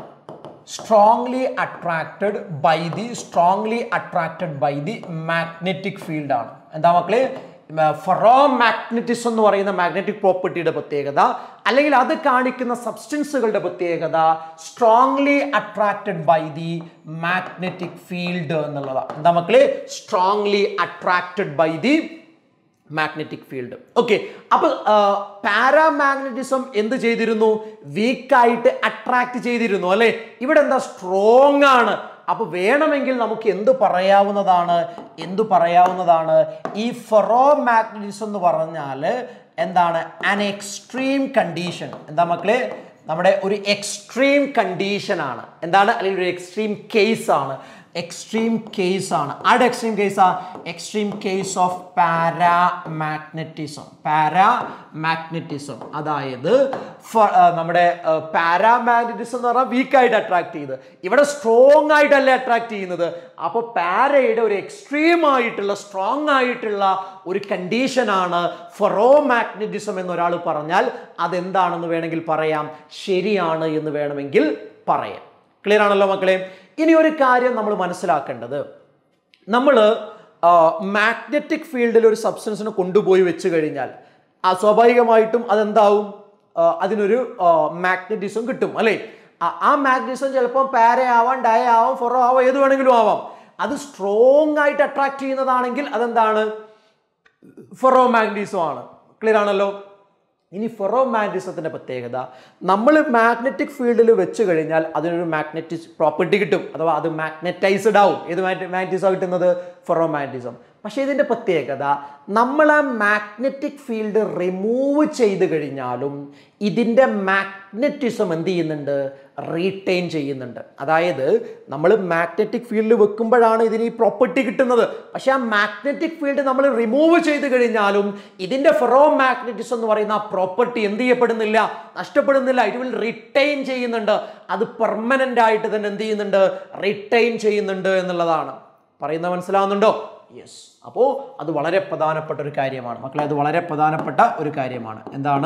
strongly attracted by the strongly attracted by the magnetic field ആണ് എന്താ മക്കളെ ഫെറോ മാഗ്നറ്റിസം എന്ന് പറയുന്ന മാഗ്നറ്റിക് പ്രോപ്പർട്ടിയുടെ പ്രത്യേകത അല്ലെങ്കിൽ അത് കാണിക്കുന്ന സബ്സ്റ്റൻസുകളുടെ പ്രത്യേകത strongly attracted by the magnetic field എന്നുള്ളതാണ് എന്താ മക്കളെ strongly attracted by the magnetic field okay അപ്പൊ പാരാമാഗ്നറ്റിസം എന്ത് ചെയ്തിരുന്നു വീക്കായിട്ട് അട്രാക്ട് ചെയ്തിരുന്നു അല്ലെ ഇവിടെ എന്താ സ്ട്രോങ് ആണ് അപ്പൊ വേണമെങ്കിൽ നമുക്ക് എന്ത് പറയാവുന്നതാണ് എന്തു പറയാവുന്നതാണ് ഈ ഫെറോ മാഗ്നറ്റിസം എന്ന് പറഞ്ഞാൽ എന്താണ് ആൻ എക്സ്ട്രീം കണ്ടീഷൻ എന്താ മക്കളെ നമ്മുടെ ഒരു എക്സ്ട്രീം കണ്ടീഷൻ ആണ് എന്താണ് അല്ലെങ്കിൽ ഒരു എക്സ്ട്രീം കേസ് ആണ് എക്സ്ട്രീം കേസ് ആണ് ആരുടെ എക്സ്ട്രീം കേസാ extreme case of paramagnetism paramagnetism അതായത് ഫ- ആ, നമ്മുടെ പാരാമാഗ്നറ്റിസം എന്ന് പറഞ്ഞാൽ വീക്കായിട്ട് അട്രാക്ട് ചെയ്ത് ഇവിടെ സ്ട്രോങ് ആയിട്ടല്ലേ അട്രാക്ട് ചെയ്യുന്നത് അപ്പോൾ പാരയുടെ ഒരു എക്സ്ട്രീം ആയിട്ടുള്ള സ്ട്രോങ് ആയിട്ടുള്ള ഒരു കണ്ടീഷനാണ് ഫെറോ മാഗ്നറ്റിസം എന്നൊരാൾ പറഞ്ഞാൽ അതെന്താണെന്ന് വേണമെങ്കിൽ പറയാം ശരിയാണ് എന്ന് വേണമെങ്കിൽ പറയാം ക്ലിയർ ആണല്ലോ മക്കളെ ഇനി ഒരു കാര്യം നമ്മൾ മനസ്സിലാക്കേണ്ടത് നമ്മൾ മാഗ്നറ്റിക് ഫീൽഡിൽ ഒരു സബ്സ്റ്റൻസിനെ കൊണ്ടുപോയി വെച്ച് കഴിഞ്ഞാൽ ആ സ്വാഭാവികമായിട്ടും അതെന്താവും ആ, അതിനൊരു മാഗ്നറ്റിസം കിട്ടും അല്ലേ ആ- ആ മാഗ്നറ്റിസം ചിലപ്പോൾ പാര ആവാം ഡയ ആവാം ഫൊറോ ആവാം ഏത് വേണമെങ്കിലും ആവാം അത് സ്ട്രോങ് ആയിട്ട് അട്രാക്ട് ചെയ്യുന്നതാണെങ്കിൽ അതെന്താണ് ഫെറോ മാഗ്നീസം ആണ് ക്ലിയർ ആണല്ലോ ഇനി ഫെറോ മാഗ്നറ്റിസത്തിന്റെ പ്രത്യേകത നമ്മൾ മാഗ്നറ്റിക് ഫീൽഡിൽ വെച്ച് കഴിഞ്ഞാൽ അതിനൊരു മാഗ്നറ്റിക് പ്രോപ്പർട്ടി കിട്ടും അഥവാ അത് മാഗ്നറ്റൈസ്ഡ് ആവും ഏത് മാഗ്നറ്റിസം കിട്ടുന്നത് ഫെറോ മാഗ്നറ്റിസം പക്ഷേ ഇതിൻ്റെ പ്രത്യേകത നമ്മൾ ആ മാഗ്നറ്റിക് ഫീൽഡ് റിമൂവ് ചെയ്ത് കഴിഞ്ഞാലും ഇതിൻ്റെ മാഗ്നറ്റിസം എന്ത് ചെയ്യുന്നുണ്ട് റീറ്റെയിൻ ചെയ്യുന്നുണ്ട് അതായത് നമ്മൾ മാഗ്നറ്റിക് ഫീൽഡ് വെക്കുമ്പോഴാണ് ഇതിന് ഈ പ്രോപ്പർട്ടി കിട്ടുന്നത് പക്ഷേ ആ മാഗ്നറ്റിക് ഫീൽഡ് നമ്മൾ റിമൂവ് ചെയ്ത് കഴിഞ്ഞാലും ഇതിൻ്റെ ഫെറോ മാഗ്നറ്റിസം എന്ന് പറയുന്ന ആ പ്രോപ്പർട്ടി എന്ത് ചെയ്യപ്പെടുന്നില്ല നഷ്ടപ്പെടുന്നില്ല ഇറ്റ് വിൽ റിട്ടൈൻ ചെയ്യുന്നുണ്ട് അത് പെർമനൻ്റ് ആയിട്ട് തന്നെ എന്ത് ചെയ്യുന്നുണ്ട് റിട്ടൈൻ ചെയ്യുന്നുണ്ട് എന്നുള്ളതാണ് പറയുന്നത് മനസ്സിലാവുന്നുണ്ടോ യെസ് അപ്പോൾ അത് വളരെ പ്രധാനപ്പെട്ട ഒരു കാര്യമാണ് മക്കളെ അത് വളരെ പ്രധാനപ്പെട്ട ഒരു കാര്യമാണ് എന്താണ്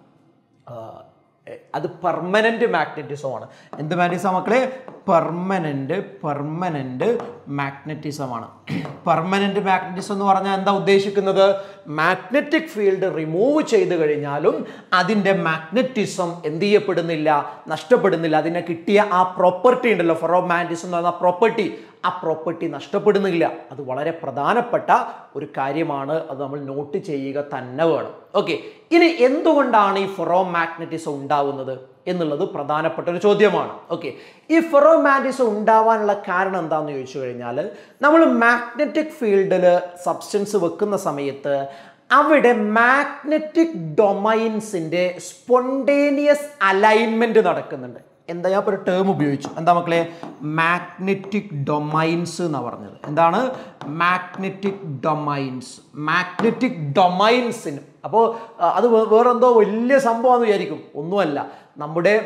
ആ, എ- അത് പെർമനന്റ് മാഗ്നറ്റിസമാണ് എന്ത് മാഗ്നറ്റിസം മക്കളെ പെർമനന്റ് പെർമനന്റ് മാഗ്നറ്റിസമാണ് പെർമനന്റ് മാഗ്നറ്റിസം എന്ന് പറഞ്ഞാൽ എന്താ ഉദ്ദേശിക്കുന്നത് മാഗ്നറ്റിക് ഫീൽഡ് റിമൂവ് ചെയ്ത് കഴിഞ്ഞാലും അതിൻ്റെ മാഗ്നറ്റിസം എന്ത് ചെയ്യപ്പെടുന്നില്ല നഷ്ടപ്പെടുന്നില്ല അതിനെ കിട്ടിയ ആ പ്രോപ്പർട്ടി ഉണ്ടല്ലോ ഫെറോ മാഗ്നറ്റിസം എന്ന് പറയുന്ന പ്രോപ്പർട്ടി ആ പ്രോപ്പർട്ടി നഷ്ടപ്പെടുന്നില്ല അത് വളരെ പ്രധാനപ്പെട്ട ഒരു കാര്യമാണ് അത് നമ്മൾ നോട്ട് ചെയ്യുക തന്നെ വേണം ഓക്കെ ഇനി എന്തുകൊണ്ടാണ് ഈ ഫെറോ മാഗ്നറ്റിസം ഉണ്ടാവുന്നത് എന്നുള്ളത് പ്രധാനപ്പെട്ട ഒരു ചോദ്യമാണ് ഓക്കെ ഈ ഫെറോ മാഗ്നറ്റിസം ഉണ്ടാവാനുള്ള കാരണം എന്താണെന്ന് ചോദിച്ചു കഴിഞ്ഞാൽ നമ്മൾ മാഗ്നറ്റിക് ഫീൽഡിൽ സബ്സ്റ്റൻസ് വെക്കുന്ന സമയത്ത് അവിടെ മാഗ്നറ്റിക് ഡൊമൈൻസിൻ്റെ സ്പോണ്ടേനിയസ് അലൈൻമെൻറ്റ് നടക്കുന്നുണ്ട് എന്താ ഞാൻ ഇപ്പോൾ ഒരു ടേം ഉപയോഗിച്ചു എന്താ മക്കളെ മാഗ്നറ്റിക് ഡൊമൈൻസ് എന്നാ പറഞ്ഞത് എന്താണ് മാഗ്നറ്റിക് ഡൊമൈൻസ് മാഗ്നറ്റിക് ഡൊമൈൻസിന് അപ്പോൾ അത് വേ- വേറെന്തോ വലിയ സംഭവമാണെന്ന് വിചാരിക്കും ഒന്നുമല്ല നമ്മുടെ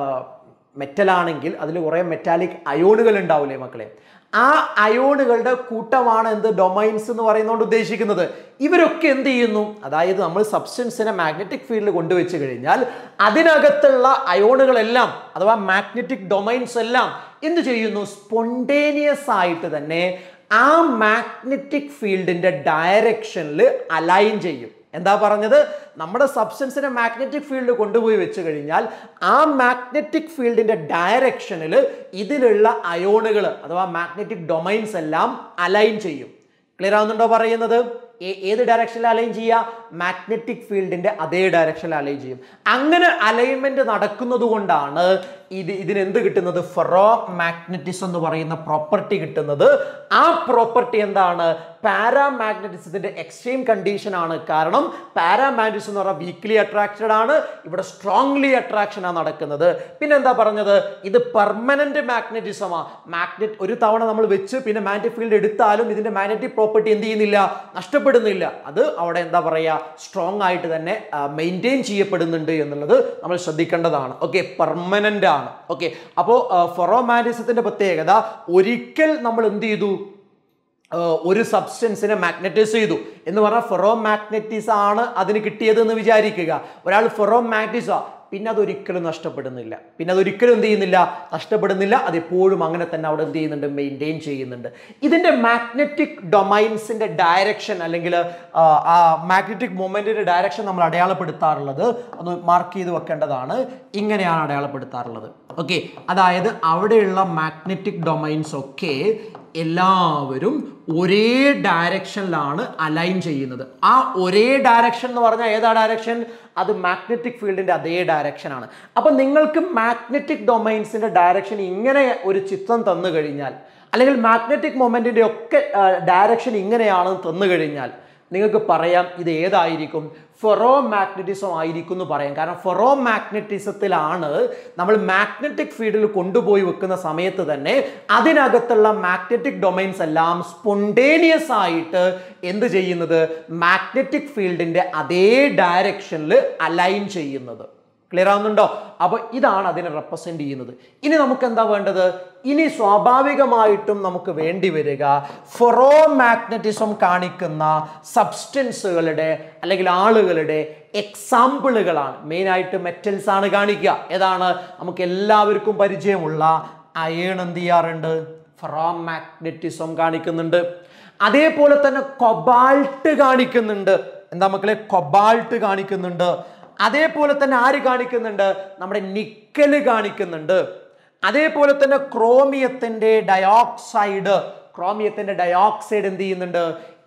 മെറ്റലാണെങ്കിൽ അതിൽ കുറേ മെറ്റാലിക് അയോണുകൾ ഉണ്ടാവില്ലേ മക്കളെ ആ അയോണുകളുടെ കൂട്ടമാണ് എന്ത് ഡൊമൈൻസ് എന്ന് പറയുന്നതുകൊണ്ട് ഉദ്ദേശിക്കുന്നത് ഇവരൊക്കെ എന്ത് ചെയ്യുന്നു അതായത് നമ്മൾ സബ്സ്റ്റൻസിനെ മാഗ്നറ്റിക് ഫീൽഡിൽ കൊണ്ടുവച്ച് കഴിഞ്ഞാൽ അതിനകത്തുള്ള അയോണുകളെല്ലാം അഥവാ മാഗ്നറ്റിക് ഡൊമൈൻസ് എല്ലാം എന്ത് ചെയ്യുന്നു സ്പോണ്ടേനിയസ് ആയിട്ട് തന്നെ ആ മാഗ്നറ്റിക് ഫീൽഡിന്റെ ഡയറക്ഷനിൽ അലൈൻ ചെയ്യും എന്താ പറഞ്ഞത് നമ്മുടെ സബ്സ്റ്റൻസിനെ മാഗ്നറ്റിക് ഫീൽഡ് കൊണ്ടുപോയി വെച്ച് കഴിഞ്ഞാൽ ആ മാഗ്നറ്റിക് ഫീൽഡിന്റെ ഡയറക്ഷനിൽ ഇതിലുള്ള അയോണുകൾ അഥവാ മാഗ്നറ്റിക് ഡൊമൈൻസ് എല്ലാം അലൈൻ ചെയ്യും ക്ലിയർ ആവുന്നുണ്ടോ പറയുന്നത് ഏ- ഏത് ഡയറക്ഷനിൽ അലൈൻ ചെയ്യുക മാഗ്നറ്റിക് ഫീൽഡിന്റെ അതേ ഡയറക്ഷനിൽ അലൈൻ ചെയ്യും അങ്ങനെ അലൈൻമെന്റ് നടക്കുന്നത് കൊണ്ടാണ് ഇത് ഇതിന് എന്ത് കിട്ടുന്നത് ഫെറോ മാഗ്നറ്റിസം എന്ന് പറയുന്ന പ്രോപ്പർട്ടി കിട്ടുന്നത് ആ പ്രോപ്പർട്ടി എന്താണ് പാരാമാഗ്നറ്റിസത്തിന്റെ എക്സ്ട്രീം കണ്ടീഷൻ ആണ് കാരണം പാരാമാഗ്നറ്റിസം എന്ന് പറഞ്ഞാൽ വീക്ക്ലി അട്രാക്റ്റഡ് ആണ് ഇവിടെ സ്ട്രോങ്ലി അട്രാക്ഷൻ ആണ് നടക്കുന്നത് പിന്നെ എന്താ പറഞ്ഞത് ഇത് പെർമനന്റ് മാഗ്നറ്റിസമാ മാഗ്നറ്റ് ഒരു തവണ നമ്മൾ വെച്ച് പിന്നെ മാഗ്നറ്റിക് ഫീൽഡ് എടുത്താലും ഇതിന്റെ മാഗ്നറ്റിക് പ്രോപ്പർട്ടി എന്ത് ചെയ്യുന്നില്ല നഷ്ടപ്പെടുന്നില്ല അത് അവിടെ എന്താ പറയുക സ്ട്രോങ് ആയിട്ട് തന്നെ മെയിൻറ്റെയിൻ ചെയ്യപ്പെടുന്നുണ്ട് എന്നുള്ളത് നമ്മൾ ശ്രദ്ധിക്കേണ്ടതാണ് ഓക്കെ പെർമനന്റ് ആണ് ഓക്കെ അപ്പോൾ ഫൊറോമാറ്റിസത്തിന്റെ പ്രത്യേകത ഒരിക്കൽ നമ്മൾ എന്ത് ചെയ്തു ഏഹ് ഒരു സബ്സ്റ്റൻസിനെ മാഗ്നറ്റൈസ് ചെയ്തു എന്ന് പറഞ്ഞാൽ ഫെറോ മാഗ്നറ്റിസ് ആണ് അതിന് കിട്ടിയത് എന്ന് വിചാരിക്കുക ഒരാൾ ഫെറോ മാഗ്നറ്റിസ പിന്നെ അതൊരിക്കലും നഷ്ടപ്പെടുന്നില്ല പിന്നെ അതൊരിക്കലും എന്ത് ചെയ്യുന്നില്ല നഷ്ടപ്പെടുന്നില്ല അത് എപ്പോഴും അങ്ങനെ തന്നെ അവിടെ എന്ത് ചെയ്യുന്നുണ്ട് മെയിൻറ്റെയിൻ ചെയ്യുന്നുണ്ട് ഇതിൻ്റെ മാഗ്നറ്റിക് ഡൊമൈൻസിൻ്റെ ഡയറക്ഷൻ അല്ലെങ്കിൽ ആ, ആ മാഗ്നറ്റിക് മൂമെൻറ്റിൻ്റെ ഡയറക്ഷൻ നമ്മൾ അടയാളപ്പെടുത്താറുള്ളത് ഒന്ന് മാർക്ക് ചെയ്ത് വെക്കേണ്ടതാണ് ഇങ്ങനെയാണ് അടയാളപ്പെടുത്താറുള്ളത് ഓക്കെ അതായത് അവിടെയുള്ള മാഗ്നറ്റിക് ഡൊമൈൻസ് ഒക്കെ എല്ലാവരും ഒരേ ഡയറക്ഷനിലാണ് അലൈൻ ചെയ്യുന്നത് ആ ഒരേ ഡയറക്ഷൻ എന്ന് പറഞ്ഞാൽ ഏതാ ഡയറക്ഷൻ അത് മാഗ്നറ്റിക് ഫീൽഡിന്റെ അതേ ഡയറക്ഷൻ ആണ് അപ്പൊ നിങ്ങൾക്ക് മാഗ്നറ്റിക് ഡൊമൈൻസിന്റെ ഡയറക്ഷൻ ഇങ്ങനെ ഒരു ചിത്രം തന്നു കഴിഞ്ഞാൽ അല്ലെങ്കിൽ മാഗ്നറ്റിക് മൊമെന്റിന്റെ ഒക്കെ ഡയറക്ഷൻ ഇങ്ങനെയാണെന്ന് തന്നു കഴിഞ്ഞാൽ നിങ്ങൾക്ക് പറയാം ഇത് ഏതായിരിക്കും ഫെറോ മാഗ്നറ്റിസം ആയിരിക്കും എന്ന് പറയാം കാരണം ഫെറോ മാഗ്നറ്റിസത്തിലാണ് നമ്മൾ മാഗ്നറ്റിക് ഫീൽഡിൽ കൊണ്ടുപോയി വെക്കുന്ന സമയത്ത് തന്നെ അതിനകത്തുള്ള മാഗ്നറ്റിക് ഡൊമൈൻസ് എല്ലാം സ്പോണ്ടേനിയസ് ആയിട്ട് എന്ത് ചെയ്യുന്നത് മാഗ്നറ്റിക് ഫീൽഡിന്റെ അതേ ഡയറക്ഷനിൽ അലൈൻ ചെയ്യുന്നത് ക്ലിയർ ആവുന്നുണ്ടോ അപ്പൊ ഇതാണ് അതിനെ റെപ്രസെന്റ് ചെയ്യുന്നത് ഇനി നമുക്ക് എന്താ വേണ്ടത് ഇനി സ്വാഭാവികമായിട്ടും നമുക്ക് വേണ്ടി വരിക ഫൊറോ മാഗ്നറ്റിസം കാണിക്കുന്ന സബ്സ്റ്റൻസുകളുടെ അല്ലെങ്കിൽ ആളുകളുടെ എക്സാമ്പിളുകളാണ് മെയിനായിട്ട് മെറ്റൽസ് ആണ് കാണിക്കുക ഏതാണ് നമുക്ക് എല്ലാവർക്കും പരിചയമുള്ള അയേൺ എന്ത് ചെയ്യാറുണ്ട് ഫെറോ മാഗ്നറ്റിസം കാണിക്കുന്നുണ്ട് അതേപോലെ തന്നെ കൊബാൾട്ട് കാണിക്കുന്നുണ്ട് എന്താ മക്കളെ കൊബാൾട്ട് കാണിക്കുന്നുണ്ട് അതേപോലെ തന്നെ ആര് കാണിക്കുന്നുണ്ട് നമ്മുടെ നിക്കല് കാണിക്കുന്നുണ്ട് അതേപോലെ തന്നെ ക്രോമിയത്തിന്റെ ഡയോക്സൈഡ് ക്രോമിയത്തിന്റെ ഡയോക്സൈഡ് എന്ത് ചെയ്യുന്നുണ്ട്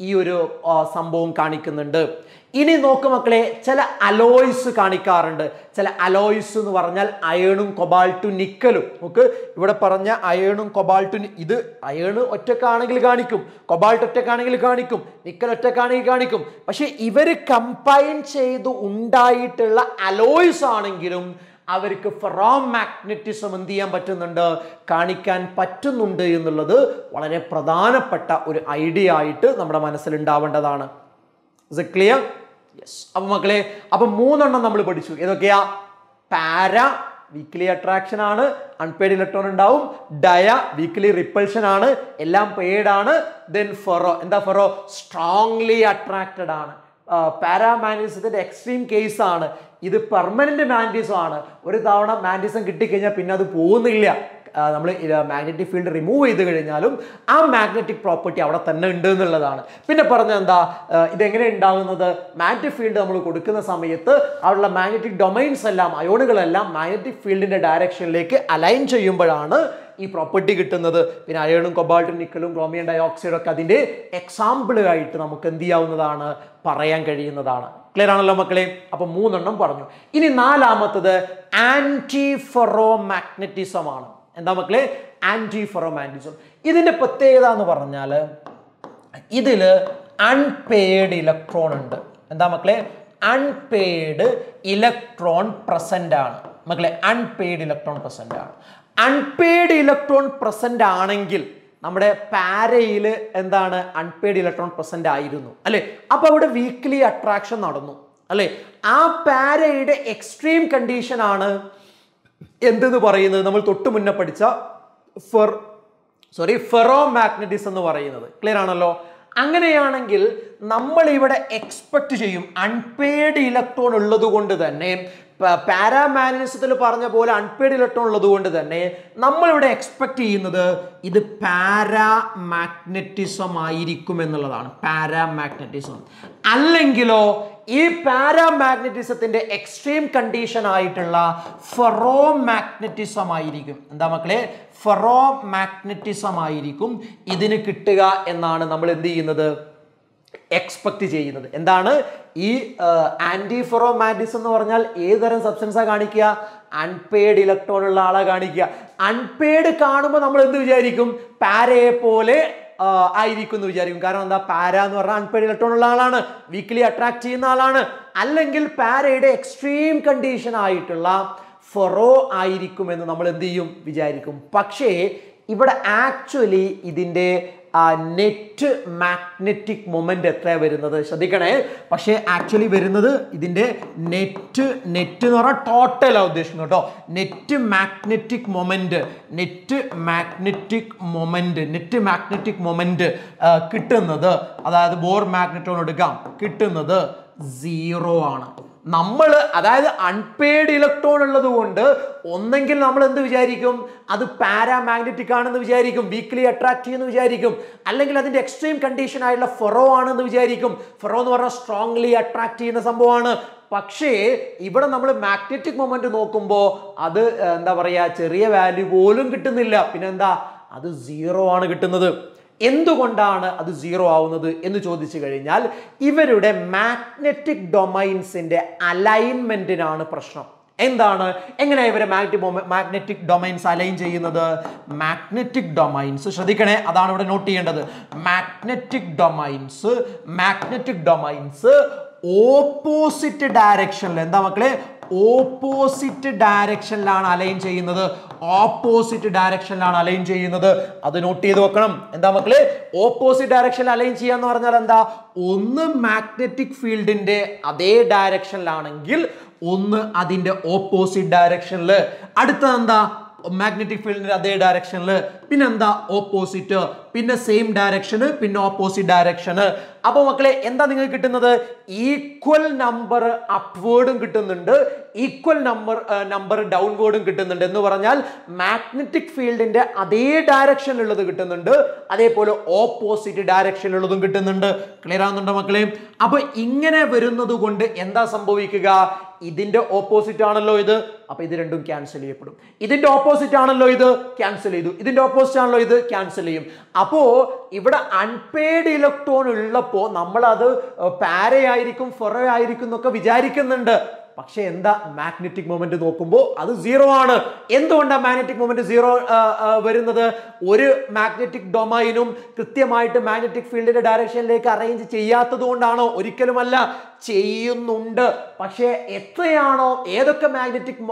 ഈ ഒരു ആ, സംഭവം കാണിക്കുന്നുണ്ട് ഇനി നോക്ക് മക്കളെ ചില അലോയ്സ് കാണിക്കാറുണ്ട് ചില അലോയ്സ് എന്ന് പറഞ്ഞാൽ അയേണും കൊബാൾട്ടും നിക്കലും നമുക്ക് ഇവിടെ പറഞ്ഞ അയേണും കൊബാൾട്ടും ഇത് അയേണ് ഒറ്റക്കാണെങ്കിൽ കാണിക്കും കൊബാൾട്ട് ഒറ്റക്കാണെങ്കിൽ കാണിക്കും നിക്കൽ ഒറ്റക്കാണെങ്കിൽ കാണിക്കും പക്ഷെ ഇവര് കമ്പൈൻ ചെയ്ത് ഉണ്ടായിട്ടുള്ള അലോയ്സ് ആണെങ്കിലും അവർക്ക് ഫെറോം മാഗ്നറ്റിസം എന്ത് ചെയ്യാൻ പറ്റുന്നുണ്ട് കാണിക്കാൻ പറ്റുന്നുണ്ട് എന്നുള്ളത് വളരെ പ്രധാനപ്പെട്ട ഒരു ഐഡിയ ആയിട്ട് നമ്മുടെ മനസ്സിൽ ഉണ്ടാവേണ്ടതാണ് ഇസ് ക്ലിയർ യെസ് അപ്പൊ മക്കളെ അപ്പൊ മൂന്നെണ്ണം നമ്മൾ പഠിച്ചു ഏതൊക്കെയാ പാര വീക്ക്ലി അട്രാക്ഷൻ ആണ് അൺപെയ്ഡ് ഇലക്ട്രോൺ ഉണ്ടാവും ഡയ വീക്ക്ലി റിപ്പൾഷൻ ആണ് എല്ലാം പെയ്ഡ് ആണ് ദെൻ ഫെറോ എന്താ ഫെറോ സ്ട്രോങ്ലി അട്രാക്റ്റഡ് ആണ് പാരാമാഗ്നറ്റിസത്തിന്റെ എക്സ്ട്രീം കേസ് ആണ് ഇത് പെർമനന്റ് മാഗ്നറ്റിസം ആണ് ഒരു തവണ മാഗ്നറ്റിസം കിട്ടിക്കഴിഞ്ഞാൽ പിന്നെ അത് പോകുന്നില്ല നമ്മൾ മാഗ്നറ്റിക് ഫീൽഡ് റിമൂവ് ചെയ്ത് കഴിഞ്ഞാലും ആ മാഗ്നറ്റിക് പ്രോപ്പർട്ടി അവിടെ തന്നെ ഉണ്ട് എന്നുള്ളതാണ് പിന്നെ പറഞ്ഞ എന്താ ആ, ഇതെങ്ങനെ ഉണ്ടാകുന്നത് മാഗ്നറ്റിക് ഫീൽഡ് നമ്മൾ കൊടുക്കുന്ന സമയത്ത് അവിടെയുള്ള മാഗ്നറ്റിക് ഡൊമൈൻസ് എല്ലാം അയോണുകളെല്ലാം മാഗ്നറ്റിക് ഫീൽഡിന്റെ ഡയറക്ഷനിലേക്ക് അലൈൻ ചെയ്യുമ്പോഴാണ് ഈ പ്രോപ്പർട്ടി കിട്ടുന്നത് പിന്നെ അയണും കൊബാൾട്ടും നിക്കലും ക്രോമിയം ഡയോക്സൈഡും ഒക്കെ അതിന്റെ എക്സാമ്പിളായിട്ട് നമുക്ക് എന്ത് ചെയ്യാവുന്നതാണ് പറയാൻ കഴിയുന്നതാണ് ക്ലിയർ ആണല്ലോ മക്കളെ അപ്പൊ മൂന്നെണ്ണം പറഞ്ഞു ഇനി നാലാമത്തത് ആന്റി ഫെറോ മാഗ്നറ്റിസം ആണ് എന്താ മക്കളെ ആന്റി ഫെറോ മാഗ്നറ്റിസം ഇതിന്റെ പ്രത്യേകത എന്ന് പറഞ്ഞാൽ ഇതിൽ അൺപെയ്ഡ് ഇലക്ട്രോൺ ഉണ്ട് എന്താ മക്കളെ അൺപെയ്ഡ് ഇലക്ട്രോൺ പ്രസന്റ് ആണ് മക്കളെ അൺപെയ്ഡ് ഇലക്ട്രോൺ പ്രസന്റ് ആണ് അൺപെയ്ഡ് ഇലക്ട്രോൺ പ്രസന്റ് ആണെങ്കിൽ നമ്മുടെ പാരയിൽ എന്താണ് അൺപെയ്ഡ് ഇലക്ട്രോൺ പ്രസന്റ് ആയിരുന്നു അല്ലെ അപ്പൊ അവിടെ വീക്ക്ലി അട്രാക്ഷൻ നടന്നു അല്ലെ ആ പാരയുടെ എക്സ്ട്രീം കണ്ടീഷൻ ആണ് എന്തെന്ന് പറയുന്നത് നമ്മൾ തൊട്ട് മുന്നേ പഠിച്ച ഫെർ സോറി ഫെറോ മാഗ്നറ്റിസ് എന്ന് പറയുന്നത് ക്ലിയർ ആണല്ലോ അങ്ങനെയാണെങ്കിൽ നമ്മൾ ഇവിടെ എക്സ്പെക്ട് ചെയ്യും അൺപെയ്ഡ് ഇലക്ട്രോൺ ഉള്ളത് കൊണ്ട് തന്നെ പാരാമാഗ്നറ്റിസത്തിൽ പറഞ്ഞ പോലെ അൺപെയ്ഡ് ഇലക്ട്രോൺ ഉള്ളത് കൊണ്ട് തന്നെ നമ്മളിവിടെ എക്സ്പെക്ട് ചെയ്യുന്നത് ഇത് പാരാമാഗ്നറ്റിസം ആയിരിക്കും എന്നുള്ളതാണ് പാരാമാഗ്നറ്റിസം അല്ലെങ്കിലോ ഈ പാരാമാഗ്നറ്റിസത്തിന്റെ എക്സ്ട്രീം കണ്ടീഷൻ ആയിട്ടുള്ള ഫെറോ മാഗ്നറ്റിസം ആയിരിക്കും എന്താ മക്കളെ ഫെറോ മാഗ്നറ്റിസം ആയിരിക്കും ഇതിന് കിട്ടുക എന്നാണ് നമ്മൾ എന്ത് ചെയ്യുന്നത് എക്സ്പെക്ട് ചെയ്യുന്നത് എന്താണ് ഈ ആന്റി ഫെറോമാറ്റിസ് എന്ന് പറഞ്ഞാൽ ഏതുതരം സബ്സ്റ്റൻസാ കാണിക്കുക അൺപെയ്ഡ് ഇലക്ട്രോൺ ഉള്ള ആളെ കാണിക്കുക അൺപെയ്ഡ് കാണുമ്പോൾ നമ്മൾ എന്ത് വിചാരിക്കും പാരയെ പോലെ ആ, ആയിരിക്കും എന്ന് വിചാരിക്കും കാരണം എന്താ പാര എന്ന് പറഞ്ഞാൽ അൺപെയ്ഡ് ഇലക്ട്രോൺ ഉള്ള ആളാണ് വീക്കിലി അട്രാക്ട് ചെയ്യുന്ന ആളാണ് അല്ലെങ്കിൽ പാരയുടെ എക്സ്ട്രീം കണ്ടീഷൻ ആയിട്ടുള്ള ഫൊറോ ആയിരിക്കുമെന്ന് നമ്മൾ എന്ത് ചെയ്യും വിചാരിക്കും പക്ഷേ ഇവിടെ ആക്ച്വലി ഇതിൻ്റെ നെറ്റ് മാഗ്നറ്റിക് മൊമെന്റ് എത്രയാണ് വരുന്നത് ശ്രദ്ധിക്കണേ പക്ഷേ ആക്ച്വലി വരുന്നത് ഇതിൻ്റെ നെറ്റ് നെറ്റ് എന്ന് പറഞ്ഞാൽ ടോട്ടലാണ് ഉദ്ദേശിക്കുന്നത് കേട്ടോ net magnetic moment net magnetic moment net magnetic moment കിട്ടുന്നത് അതായത് ബോർ മാഗ്നറ്റോൺ എടുക്കാം കിട്ടുന്നത് സീറോ ആണ് നമ്മൾ അതായത് അൺപെയ്ഡ് ഇലക്ട്രോൺ ഉള്ളത് കൊണ്ട് ഒന്നെങ്കിൽ നമ്മൾ എന്ത് വിചാരിക്കും അത് പാരാമാഗ്നറ്റിക് ആണെന്ന് വിചാരിക്കും വീക്ക്ലി അട്രാക്ട് ചെയ്യുമെന്ന് വിചാരിക്കും അല്ലെങ്കിൽ അതിന്റെ എക്സ്ട്രീം കണ്ടീഷൻ ആയിട്ടുള്ള ഫെറോ ആണെന്ന് വിചാരിക്കും ഫെറോ എന്ന് പറഞ്ഞാൽ സ്ട്രോങ്ലി അട്രാക്ട് ചെയ്യുന്ന സംഭവമാണ് പക്ഷേ ഇവിടെ നമ്മൾ മാഗ്നറ്റിക് മൊമെന്റ് നോക്കുമ്പോൾ അത് ഏർ, എന്താ പറയുക ചെറിയ വാല്യൂ പോലും കിട്ടുന്നില്ല പിന്നെന്താ അത് സീറോ ആണ് കിട്ടുന്നത് എന്തുകൊണ്ടാണ് അത് സീറോ ആവുന്നത് എന്ന് ചോദിച്ചു കഴിഞ്ഞാൽ ഇവരുടെ മാഗ്നറ്റിക് ഡൊമൈൻസിന്റെ അലൈൻമെന്റിനാണ് പ്രശ്നം എന്താണ് എങ്ങനെയാണ് ഇവരെ മാഗ്നറ്റിക് മാഗ്നറ്റിക് ഡൊമൈൻസ് അലൈൻ ചെയ്യുന്നത് മാഗ്നറ്റിക് ഡൊമൈൻസ് ശ്രദ്ധിക്കണേ അതാണ് ഇവിടെ നോട്ട് ചെയ്യേണ്ടത് magnetic domains magnetic domains opposite ഡയറക്ഷനിൽ എന്താ മക്കളെ ഓപ്പോസിറ്റ് ഡയറക്ഷനിലാണ് അലൈൻ ചെയ്യുന്നത് ഓപ്പോസിറ്റ് ഡയറക്ഷനിലാണ് അലൈൻ ചെയ്യുന്നത് അത് നോട്ട് ചെയ്ത് വെക്കണം എന്താ മക്കളെ ഓപ്പോസിറ്റ് ഡയറക്ഷനിൽ അലൈൻ ചെയ്യാന്ന് പറഞ്ഞാൽ എന്താ ഒന്ന് മാഗ്നറ്റിക് ഫീൽഡിന്റെ അതേ ഡയറക്ഷനിലാണെങ്കിൽ ഒന്ന് അതിന്റെ ഓപ്പോസിറ്റ് ഡയറക്ഷനിൽ അടുത്തത് എന്താ മാഗ്നറ്റിക് ഫീൽഡിന്റെ അതേ ഡയറക്ഷനിൽ പിന്നെ എന്താ ഓപ്പോസിറ്റ് പിന്നെ സെയിം ഡയറക്ഷന് പിന്നെ ഓപ്പോസിറ്റ് ഡയറക്ഷന് അപ്പൊ മക്കളെ എന്താ നിങ്ങൾക്ക് കിട്ടുന്നത് ഈക്വൽ നമ്പർ അപ്വേർഡും കിട്ടുന്നുണ്ട് ഈക്വൽ നമ്പർ നമ്പർ ഡൗൺവേർഡും കിട്ടുന്നുണ്ട് എന്ന് പറഞ്ഞാൽ മാഗ്നറ്റിക് ഫീൽഡിന്റെ അതേ ഡയറക്ഷനിലുള്ളത് കിട്ടുന്നുണ്ട് അതേപോലെ ഓപ്പോസിറ്റ് ഡയറക്ഷനിലുള്ളതും കിട്ടുന്നുണ്ട് ക്ലിയർ ആവുന്നുണ്ടോ മക്കളെ അപ്പൊ ഇങ്ങനെ വരുന്നത് കൊണ്ട് എന്താ സംഭവിക്കുക ഇതിന്റെ ഓപ്പോസിറ്റ് ആണല്ലോ ഇത് അപ്പൊ ഇത് രണ്ടും ക്യാൻസൽ ചെയ്യപ്പെടും ഇതിന്റെ ഓപ്പോസിറ്റ് ആണല്ലോ ഇത് ക്യാൻസൽ ചെയ്തു ഇതിന്റെ ഓപ്പോസിറ്റ് ആണല്ലോ ഇത് ക്യാൻസൽ ചെയ്യും അപ്പോ ഇവിടെ അൺപെയ്ഡ് ഇലക്ട്രോൺ ഉള്ളപ്പോ നമ്മൾ അത് പാരയായിരിക്കും ഫൊറോ ആയിരിക്കും എന്നൊക്കെ വിചാരിക്കുന്നുണ്ട് പക്ഷെ എന്താ മാഗ്നറ്റിക് മൊമെന്റ് നോക്കുമ്പോൾ അത് സീറോ ആണ് എന്തുകൊണ്ടാണ് മാഗ്നറ്റിക് മൊമെന്റ് സീറോ വരുന്നത് ഒരു മാഗ്നറ്റിക് ഡൊമൈനും കൃത്യമായിട്ട് മാഗ്നറ്റിക് ഫീൽഡിന്റെ ഡയറക്ഷനിലേക്ക് അറേഞ്ച് ചെയ്യാത്തത് കൊണ്ടാണോ ഒരിക്കലുമല്ല ചെയ്യുന്നുണ്ട് പക്ഷേ എത്രയാണോ ഏതൊക്കെ മാഗ്നറ്റിക്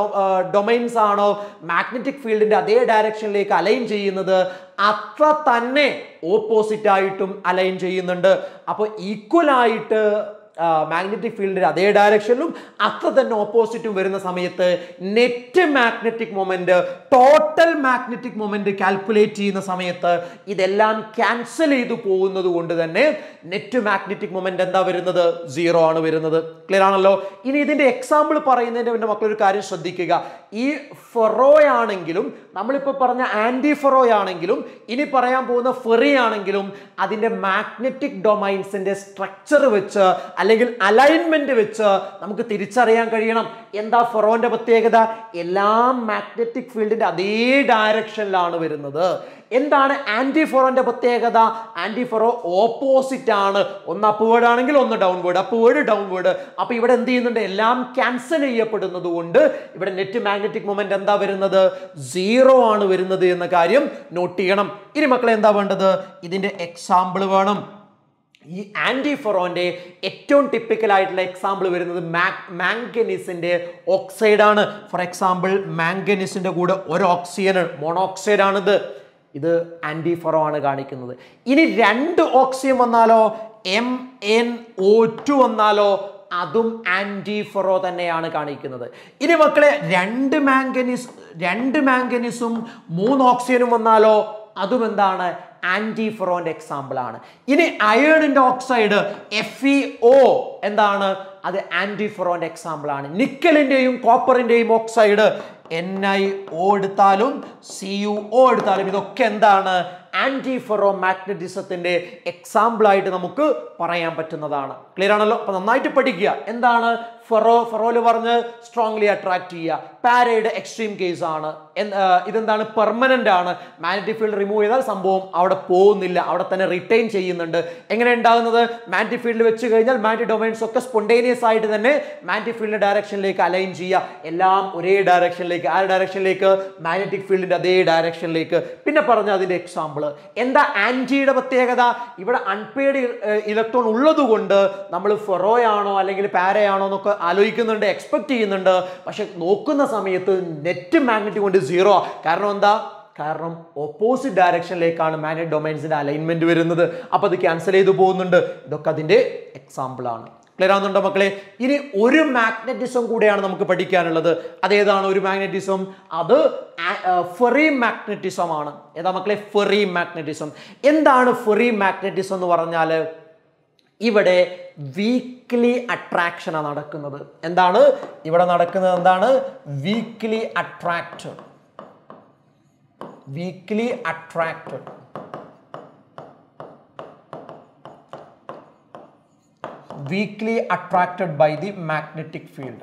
ഡൊമൈൻസ് ആണോ മാഗ്നറ്റിക് ഫീൽഡിന്റെ അതേ ഡയറക്ഷനിലേക്ക് അലൈൻ ചെയ്യുന്നത് അത്ര തന്നെ ഓപ്പോസിറ്റ് ആയിട്ടും അലൈൻ ചെയ്യുന്നുണ്ട് അപ്പോൾ ഈക്വൽ ആയിട്ട് മാഗ്നറ്റിക് ഫീൽഡിന്റെ അതേ ഡയറക്ഷനിലും അത്ര തന്നെ ഓപ്പോസിറ്റും വരുന്ന സമയത്ത് net magnetic moment total magnetic moment calculate ചെയ്യുന്ന സമയത്ത് ഇതെല്ലാം ക്യാൻസൽ ചെയ്തു പോകുന്നത് കൊണ്ട് തന്നെ നെറ്റ് മാഗ്നറ്റിക് മൊമെന്റ് എന്താ വരുന്നത് സീറോ ആണ് വരുന്നത് ക്ലിയർ ആണല്ലോ ഇനി ഇതിന്റെ എക്സാമ്പിൾ പറയുന്നതിന്റെ എൻ്റെ മക്കളൊരു കാര്യം ശ്രദ്ധിക്കുക ഈ ഫെറോയ് ആണെങ്കിലും നമ്മളിപ്പോൾ പറഞ്ഞ ആന്റി ഫെറോയ് ആണെങ്കിലും ഇനി പറയാൻ പോകുന്ന ഫെറി ആണെങ്കിലും അതിന്റെ മാഗ്നറ്റിക് ഡൊമൈൻസിന്റെ സ്ട്രക്ചർ വെച്ച് അല്ലെങ്കിൽ അലൈൻമെന്റ് വെച്ച് നമുക്ക് തിരിച്ചറിയാൻ കഴിയണം എന്താ ഫെറോന്റെ പ്രത്യേകത എല്ലാം മാഗ്നറ്റിക് ഫീൽഡിന്റെ അതേ ഡയറക്ഷനിലാണ് വരുന്നത് എന്താണ് ആന്റി ഫൊറോന്റെ പ്രത്യേകത ആന്റി ഫൊറോ ഓപ്പോസിറ്റ് ആണ് ഒന്ന് അപ്വേർഡ് ആണെങ്കിൽ ഒന്ന് ഡൗൺവേർഡ് അപ്വേർഡ് ഡൗൺവേർഡ് അപ്പൊ ഇവിടെ എന്ത് ചെയ്യുന്നുണ്ട് എല്ലാം ക്യാൻസൽ ചെയ്യപ്പെടുന്നത് കൊണ്ട് ഇവിടെ നെറ്റ് മാഗ്നറ്റിക് മൊമെന്റ് എന്താ വരുന്നത് സീറോ ആണ് വരുന്നത് എന്ന കാര്യം നോട്ട് ചെയ്യണം ഇനി മക്കളെ എന്താ വേണ്ടത് ഇതിന്റെ എക്സാമ്പിൾ വേണം ഈ ആന്റി ഫൊറോന്റെ ഏറ്റവും ടിപ്പിക്കൽ ആയിട്ടുള്ള എക്സാമ്പിൾ വരുന്നത് മാംഗനീസിന്റെ ഓക്സൈഡ് ആണ് ഫോർ എക്സാമ്പിൾ മാംഗനീസിന്റെ കൂടെ ഒരു ഓക്സിജൻ മോണോക്സൈഡ് ആണിത് ഇത് ആന്റി ഫൊറോ ആണ് കാണിക്കുന്നത് ഇനി രണ്ട് ഓക്സിജൻ വന്നാലോ എം എൻ ഒ ടു വന്നാലോ അതും ആന്റി ഫൊറോ തന്നെയാണ് കാണിക്കുന്നത് ഇനി മക്കളെ രണ്ട് മാംഗനീസ് രണ്ട് മാംഗനീസും മൂന്ന് ഓക്സിജനും വന്നാലോ അതും എന്താണ് ആന്റി ഫൊറോന്റെ എക്സാമ്പിൾ ആണ് ഇനി അയേണിന്റെ ഓക്സൈഡ് എഫ് ഇ ഒ എന്താണ് അത് ആന്റി ഫൊറോന്റെ എക്സാമ്പിൾ ആണ് നിക്കലിന്റെയും കോപ്പറിന്റെയും ഓക്സൈഡ് എൻ ഐ ഒ എടുത്താലും സി യു ഒ എടുത്താലും ഇതൊക്കെ എന്താണ് ആന്റി ഫെറോ മാഗ്നറ്റിസത്തിന്റെ എക്സാമ്പിൾ ആയിട്ട് നമുക്ക് പറയാൻ പറ്റുന്നതാണ് ക്ലിയർ ആണല്ലോ അപ്പൊ നന്നായിട്ട് പഠിക്കുക എന്താണ് ഫെറോ ഫെറോല് പറഞ്ഞ് സ്ട്രോങ്ലി അട്രാക്ട് ചെയ്യുക പാരയുടെ എക്സ്ട്രീം കേസ് ആണ് എന്ത്- ആ, ഇതെന്താണ് പെർമനന്റ് ആണ് മാഗ്നറ്റിക് ഫീൽഡ് റിമൂവ് ചെയ്താൽ സംഭവം അവിടെ പോകുന്നില്ല അവിടെ തന്നെ റിട്ടൈൻ ചെയ്യുന്നുണ്ട് എങ്ങനെ ഉണ്ടാകുന്നത് മാഗ്നറ്റിക് ഫീൽഡ് വെച്ച് കഴിഞ്ഞാൽ മാഗ്നറ്റിക് ഡൊമൈൻസ് ഒക്കെ സ്പോണ്ടേനിയസ് ആയിട്ട് തന്നെ മാഗ്നറ്റിക് ഫീൽഡിന്റെ ഡയറക്ഷനിലേക്ക് അലൈൻ ചെയ്യുക എല്ലാം ഒരേ ഡയറക്ഷനിലേക്ക് ആ ഡയറക്ഷനിലേക്ക് മാഗ്നറ്റിക് ഫീൽഡിന്റെ അതേ ഡയറക്ഷനിലേക്ക് പിന്നെ പറഞ്ഞ അതിന്റെ എക്സാമ്പിൾ എന്താ ആന്റിയുടെ പ്രത്യേകത ഇവിടെ അൺപെയ്ഡ് ഇലക്ട്രോൺ ഉള്ളത് കൊണ്ട് നമ്മൾ ഫെറോയാണോ അല്ലെങ്കിൽ പാരയാണോ എന്നൊക്കെ ആലോചിക്കുന്നുണ്ട് എക്സ്പെക്ട് ചെയ്യുന്നുണ്ട് പക്ഷെ നോക്കുന്ന സമയത്ത് നെറ്റ് മാഗ്നറ്റിക് കൊണ്ട് സീറോ കാരണം എന്താ കാരണം ഓപ്പോസിറ്റ് ഡയറക്ഷനിലേക്കാണ് മാഗ്നറ്റ് ഡൊമൈൻസിന്റെ അലൈൻമെന്റ് വരുന്നത് അപ്പോൾ അത് ക്യാൻസൽ ചെയ്തു പോകുന്നുണ്ട് ഇതൊക്കെ അതിന്റെ എക്സാമ്പിൾ ആണ് ക്ലിയർ ആവുന്നുണ്ടോ മക്കളെ ഇനി ഒരു മാഗ്നറ്റിസം കൂടെയാണ് നമുക്ക് പഠിക്കാനുള്ളത് അതേതാണ് ഒരു മാഗ്നറ്റിസം അത് ഫെറി മാഗ്നറ്റിസം ആണ് ഏതാ മക്കളെ ഫെറി മാഗ്നറ്റിസം എന്താണ് ഫെറി മാഗ്നറ്റിസം എന്ന് പറഞ്ഞാൽ ഇവിടെ വീക്ക്ലി അട്രാക്ഷനാണ് നടക്കുന്നത് എന്താണ് ഇവിടെ നടക്കുന്നത് എന്താണ് weakly attracted weakly attracted weakly attracted by the magnetic field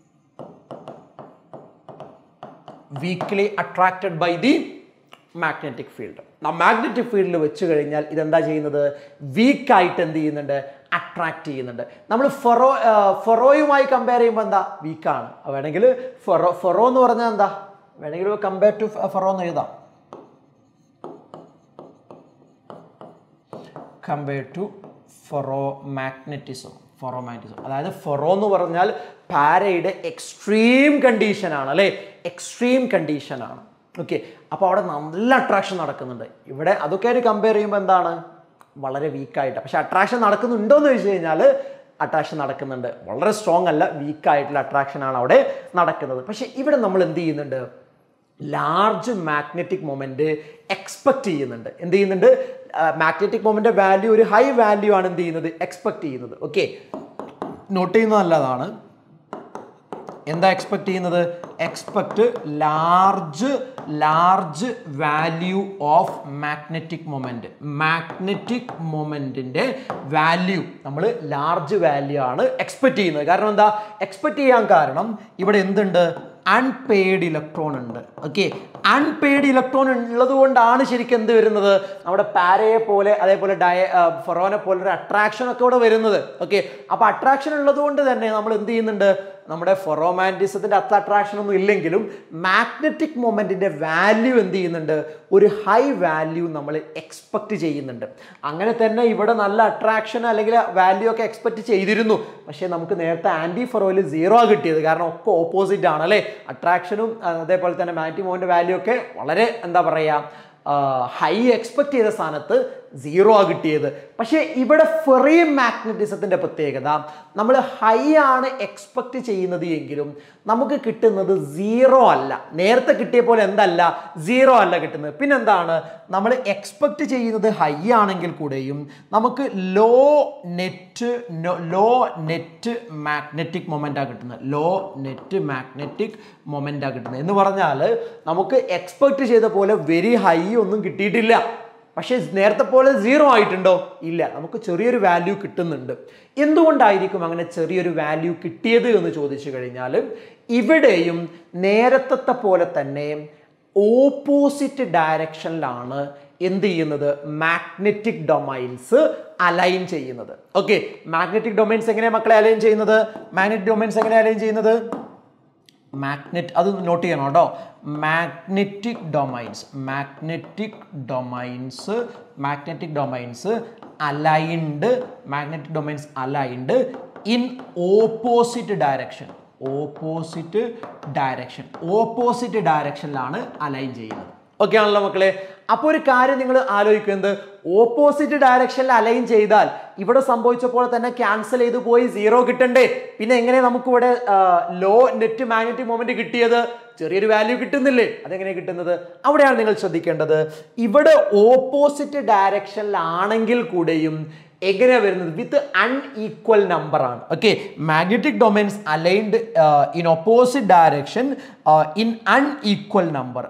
weakly attracted by the magnetic field ആ മാഗ്നറ്റിക് ഫീൽഡിൽ വെച്ച് കഴിഞ്ഞാൽ ഇതെന്താ ചെയ്യുന്നത് വീക്കായിട്ട് എന്ത് ചെയ്യുന്നുണ്ട് അട്രാക്ട് ചെയ്യുന്നുണ്ട് നമ്മൾ ഫെറോ ഫെറോയുമായി കമ്പയർ ചെയ്യുമ്പോൾ എന്താ വീക്കാണ് വേണമെങ്കിൽ ഫെറോ ഫെറോ എന്ന് പറഞ്ഞാൽ എന്താ വേണമെങ്കിൽ കമ്പയർ ടു ഫെറോ എന്ന് എഴുതാം compare to ferro magnetism ferro magnetism അതായത് ഫൊറോ എന്ന് പറഞ്ഞാൽ പാരയുടെ എക്സ്ട്രീം കണ്ടീഷനാണ് അല്ലേ എക്സ്ട്രീം കണ്ടീഷനാണ് ഓക്കെ അപ്പോൾ അവിടെ നല്ല അട്രാക്ഷൻ നടക്കുന്നുണ്ട് ഇവിടെ അതൊക്കെ ആയിട്ട് കമ്പയർ ചെയ്യുമ്പോൾ എന്താണ് വളരെ വീക്കായിട്ട് പക്ഷെ അട്രാക്ഷൻ നടക്കുന്നുണ്ടോ എന്ന് ചോദിച്ചു കഴിഞ്ഞാൽ അട്രാക്ഷൻ നടക്കുന്നുണ്ട് വളരെ സ്ട്രോങ് അല്ല വീക്കായിട്ടുള്ള അട്രാക്ഷനാണ് അവിടെ നടക്കുന്നത് പക്ഷെ ഇവിടെ നമ്മൾ എന്ത് ചെയ്യുന്നുണ്ട് ലാർജ് മാഗ്നറ്റിക് മൊമെന്റ് എക്സ്പെക്ട് ചെയ്യുന്നുണ്ട് എന്ത് ചെയ്യുന്നുണ്ട് മാഗ്നറ്റിക് മൊമെന്റ് വാല്യൂ ഒരു ഹൈ വാല്യൂ ആണ് എന്ത് ചെയ്യുന്നത് എക്സ്പെക്ട് ചെയ്യുന്നത് ഓക്കെ നോട്ട് ചെയ്യുന്നത് നല്ലതാണ് എന്താ എക്സ്പെക്ട് ചെയ്യുന്നത് expect large large value of magnetic moment magnetic മൊമെന്റിന്റെ വാല്യൂ നമ്മൾ ലാർജ് വാല്യൂ ആണ് എക്സ്പെക്ട് ചെയ്യുന്നത് കാരണം എന്താ എക്സ്പെക്ട് ചെയ്യാൻ കാരണം ഇവിടെ എന്തുണ്ട് അൺപെയ്ഡ് ഇലക്ട്രോൺ ഉണ്ട് ഓക്കെ അൺപെയ്ഡ് ഇലക്ട്രോൺ ഉള്ളത് കൊണ്ടാണ് ശരിക്കും എന്ത് വരുന്നത് നമ്മുടെ പാരയെ പോലെ അതേപോലെ ഡയ ഫൊറോനെ പോലെ ഒരു അട്രാക്ഷൻ ഒക്കെ ഇവിടെ വരുന്നത് ഓക്കെ അപ്പോൾ അട്രാക്ഷൻ ഉള്ളത് കൊണ്ട് തന്നെ നമ്മൾ എന്ത് ചെയ്യുന്നുണ്ട് നമ്മുടെ ഫൊറോമാൻറ്റിസത്തിൻ്റെ അത്ര അട്രാക്ഷൻ ഒന്നും ഇല്ലെങ്കിലും മാഗ്നറ്റിക് മൊമെൻറ്റിൻ്റെ വാല്യൂ എന്ത് ചെയ്യുന്നുണ്ട് ഒരു ഹൈ വാല്യൂ നമ്മൾ എക്സ്പെക്റ്റ് ചെയ്യുന്നുണ്ട് അങ്ങനെ തന്നെ ഇവിടെ നല്ല അട്രാക്ഷൻ അല്ലെങ്കിൽ വാല്യൂ ഒക്കെ എക്സ്പെക്റ്റ് ചെയ്തിരുന്നു പക്ഷേ നമുക്ക് നേരത്തെ ആൻറ്റി ഫൊറോയിൽ സീറോ ആ കിട്ടിയത് കാരണം ഒക്കെ ഓപ്പോസിറ്റ് ആണ് അല്ലേ അട്രാക്ഷനും അതേപോലെ തന്നെ മാഗ്നറ്റിക് മൊമെൻ്റ് വാല്യൂ ഒക്കെ വളരെ എന്താ പറയുക ഹൈ എക്സ്പെക്ട് ചെയ്ത സ്ഥാനത്ത് സീറോ ആ കിട്ടിയത് പക്ഷേ ഇവിടെ ഫെറി മാഗ്നറ്റിസത്തിൻ്റെ പ്രത്യേകത നമ്മൾ ഹൈ ആണ് എക്സ്പെക്ട് ചെയ്യുന്നത് എങ്കിലും നമുക്ക് കിട്ടുന്നത് സീറോ അല്ല നേരത്തെ കിട്ടിയ പോലെ എന്തല്ല സീറോ അല്ല കിട്ടുന്നത് പിന്നെന്താണ് നമ്മൾ എക്സ്പെക്ട് ചെയ്യുന്നത് ഹൈ ആണെങ്കിൽ കൂടെയും നമുക്ക് low net low net magnetic മൊമെൻറ്റാണ് കിട്ടുന്നത് ലോ നെറ്റ് മാഗ്നറ്റിക് മൊമെൻറ്റാണ് കിട്ടുന്നത് എന്ന് പറഞ്ഞാൽ നമുക്ക് എക്സ്പെക്ട് ചെയ്ത പോലെ വെരി ഹൈ ഒന്നും കിട്ടിയിട്ടില്ല പക്ഷേ നേരത്തെ പോലെ സീറോ ആയിട്ടുണ്ടോ ഇല്ല നമുക്ക് ചെറിയൊരു വാല്യൂ കിട്ടുന്നുണ്ട് എന്തുകൊണ്ടായിരിക്കും അങ്ങനെ ചെറിയൊരു വാല്യൂ കിട്ടിയത് എന്ന് ചോദിച്ചു കഴിഞ്ഞാൽ ഇവിടെയും നേരത്തെ പോലെ തന്നെ ഓപ്പോസിറ്റ് ഡയറക്ഷനിലാണ് എന്ത് ചെയ്യുന്നത് മാഗ്നറ്റിക് ഡൊമൈൻസ് അലൈൻ ചെയ്യുന്നത് ഓക്കെ മാഗ്നറ്റിക് ഡൊമൈൻസ് എങ്ങനെയാണ് മക്കളെ അലൈൻ ചെയ്യുന്നത് മാഗ്നറ്റിക് ഡൊമൈൻസ് എങ്ങനെയാണ് അലൈൻ ചെയ്യുന്നത് മാഗ്നറ്റ് അത് നോട്ട് ചെയ്യണം കേട്ടോ magnetic domains magnetic domains magnetic domains aligned magnetic domains aligned in opposite direction opposite direction opposite ഡയറക്ഷനിലാണ് അലൈൻ ചെയ്യുന്നത് ഓക്കെ ആണല്ലോ മക്കളെ അപ്പോൾ ഒരു കാര്യം നിങ്ങൾ ആലോചിക്കുന്നത് ഓപ്പോസിറ്റ് ഡയറക്ഷനിൽ അലൈൻ ചെയ്താൽ ഇവിടെ സംഭവിച്ച പോലെ തന്നെ ക്യാൻസൽ ചെയ്ത് പോയി സീറോ കിട്ടണ്ടേ പിന്നെ എങ്ങനെ നമുക്ക് ഇവിടെ ലോ നെറ്റ് മാഗ്നറ്റിക് മൊമെന്റ് കിട്ടിയത് ചെറിയൊരു വാല്യൂ കിട്ടുന്നില്ലേ അതെങ്ങനെ കിട്ടുന്നത് അവിടെയാണ് നിങ്ങൾ ശ്രദ്ധിക്കേണ്ടത് ഇവിടെ ഓപ്പോസിറ്റ് ഡയറക്ഷനിലാണെങ്കിൽ കൂടെയും എങ്ങനെയാണ് വരുന്നത് വിത്ത് അൺഈക്വൽ നമ്പർ ആണ് okay magnetic domains aligned in opposite direction in unequal number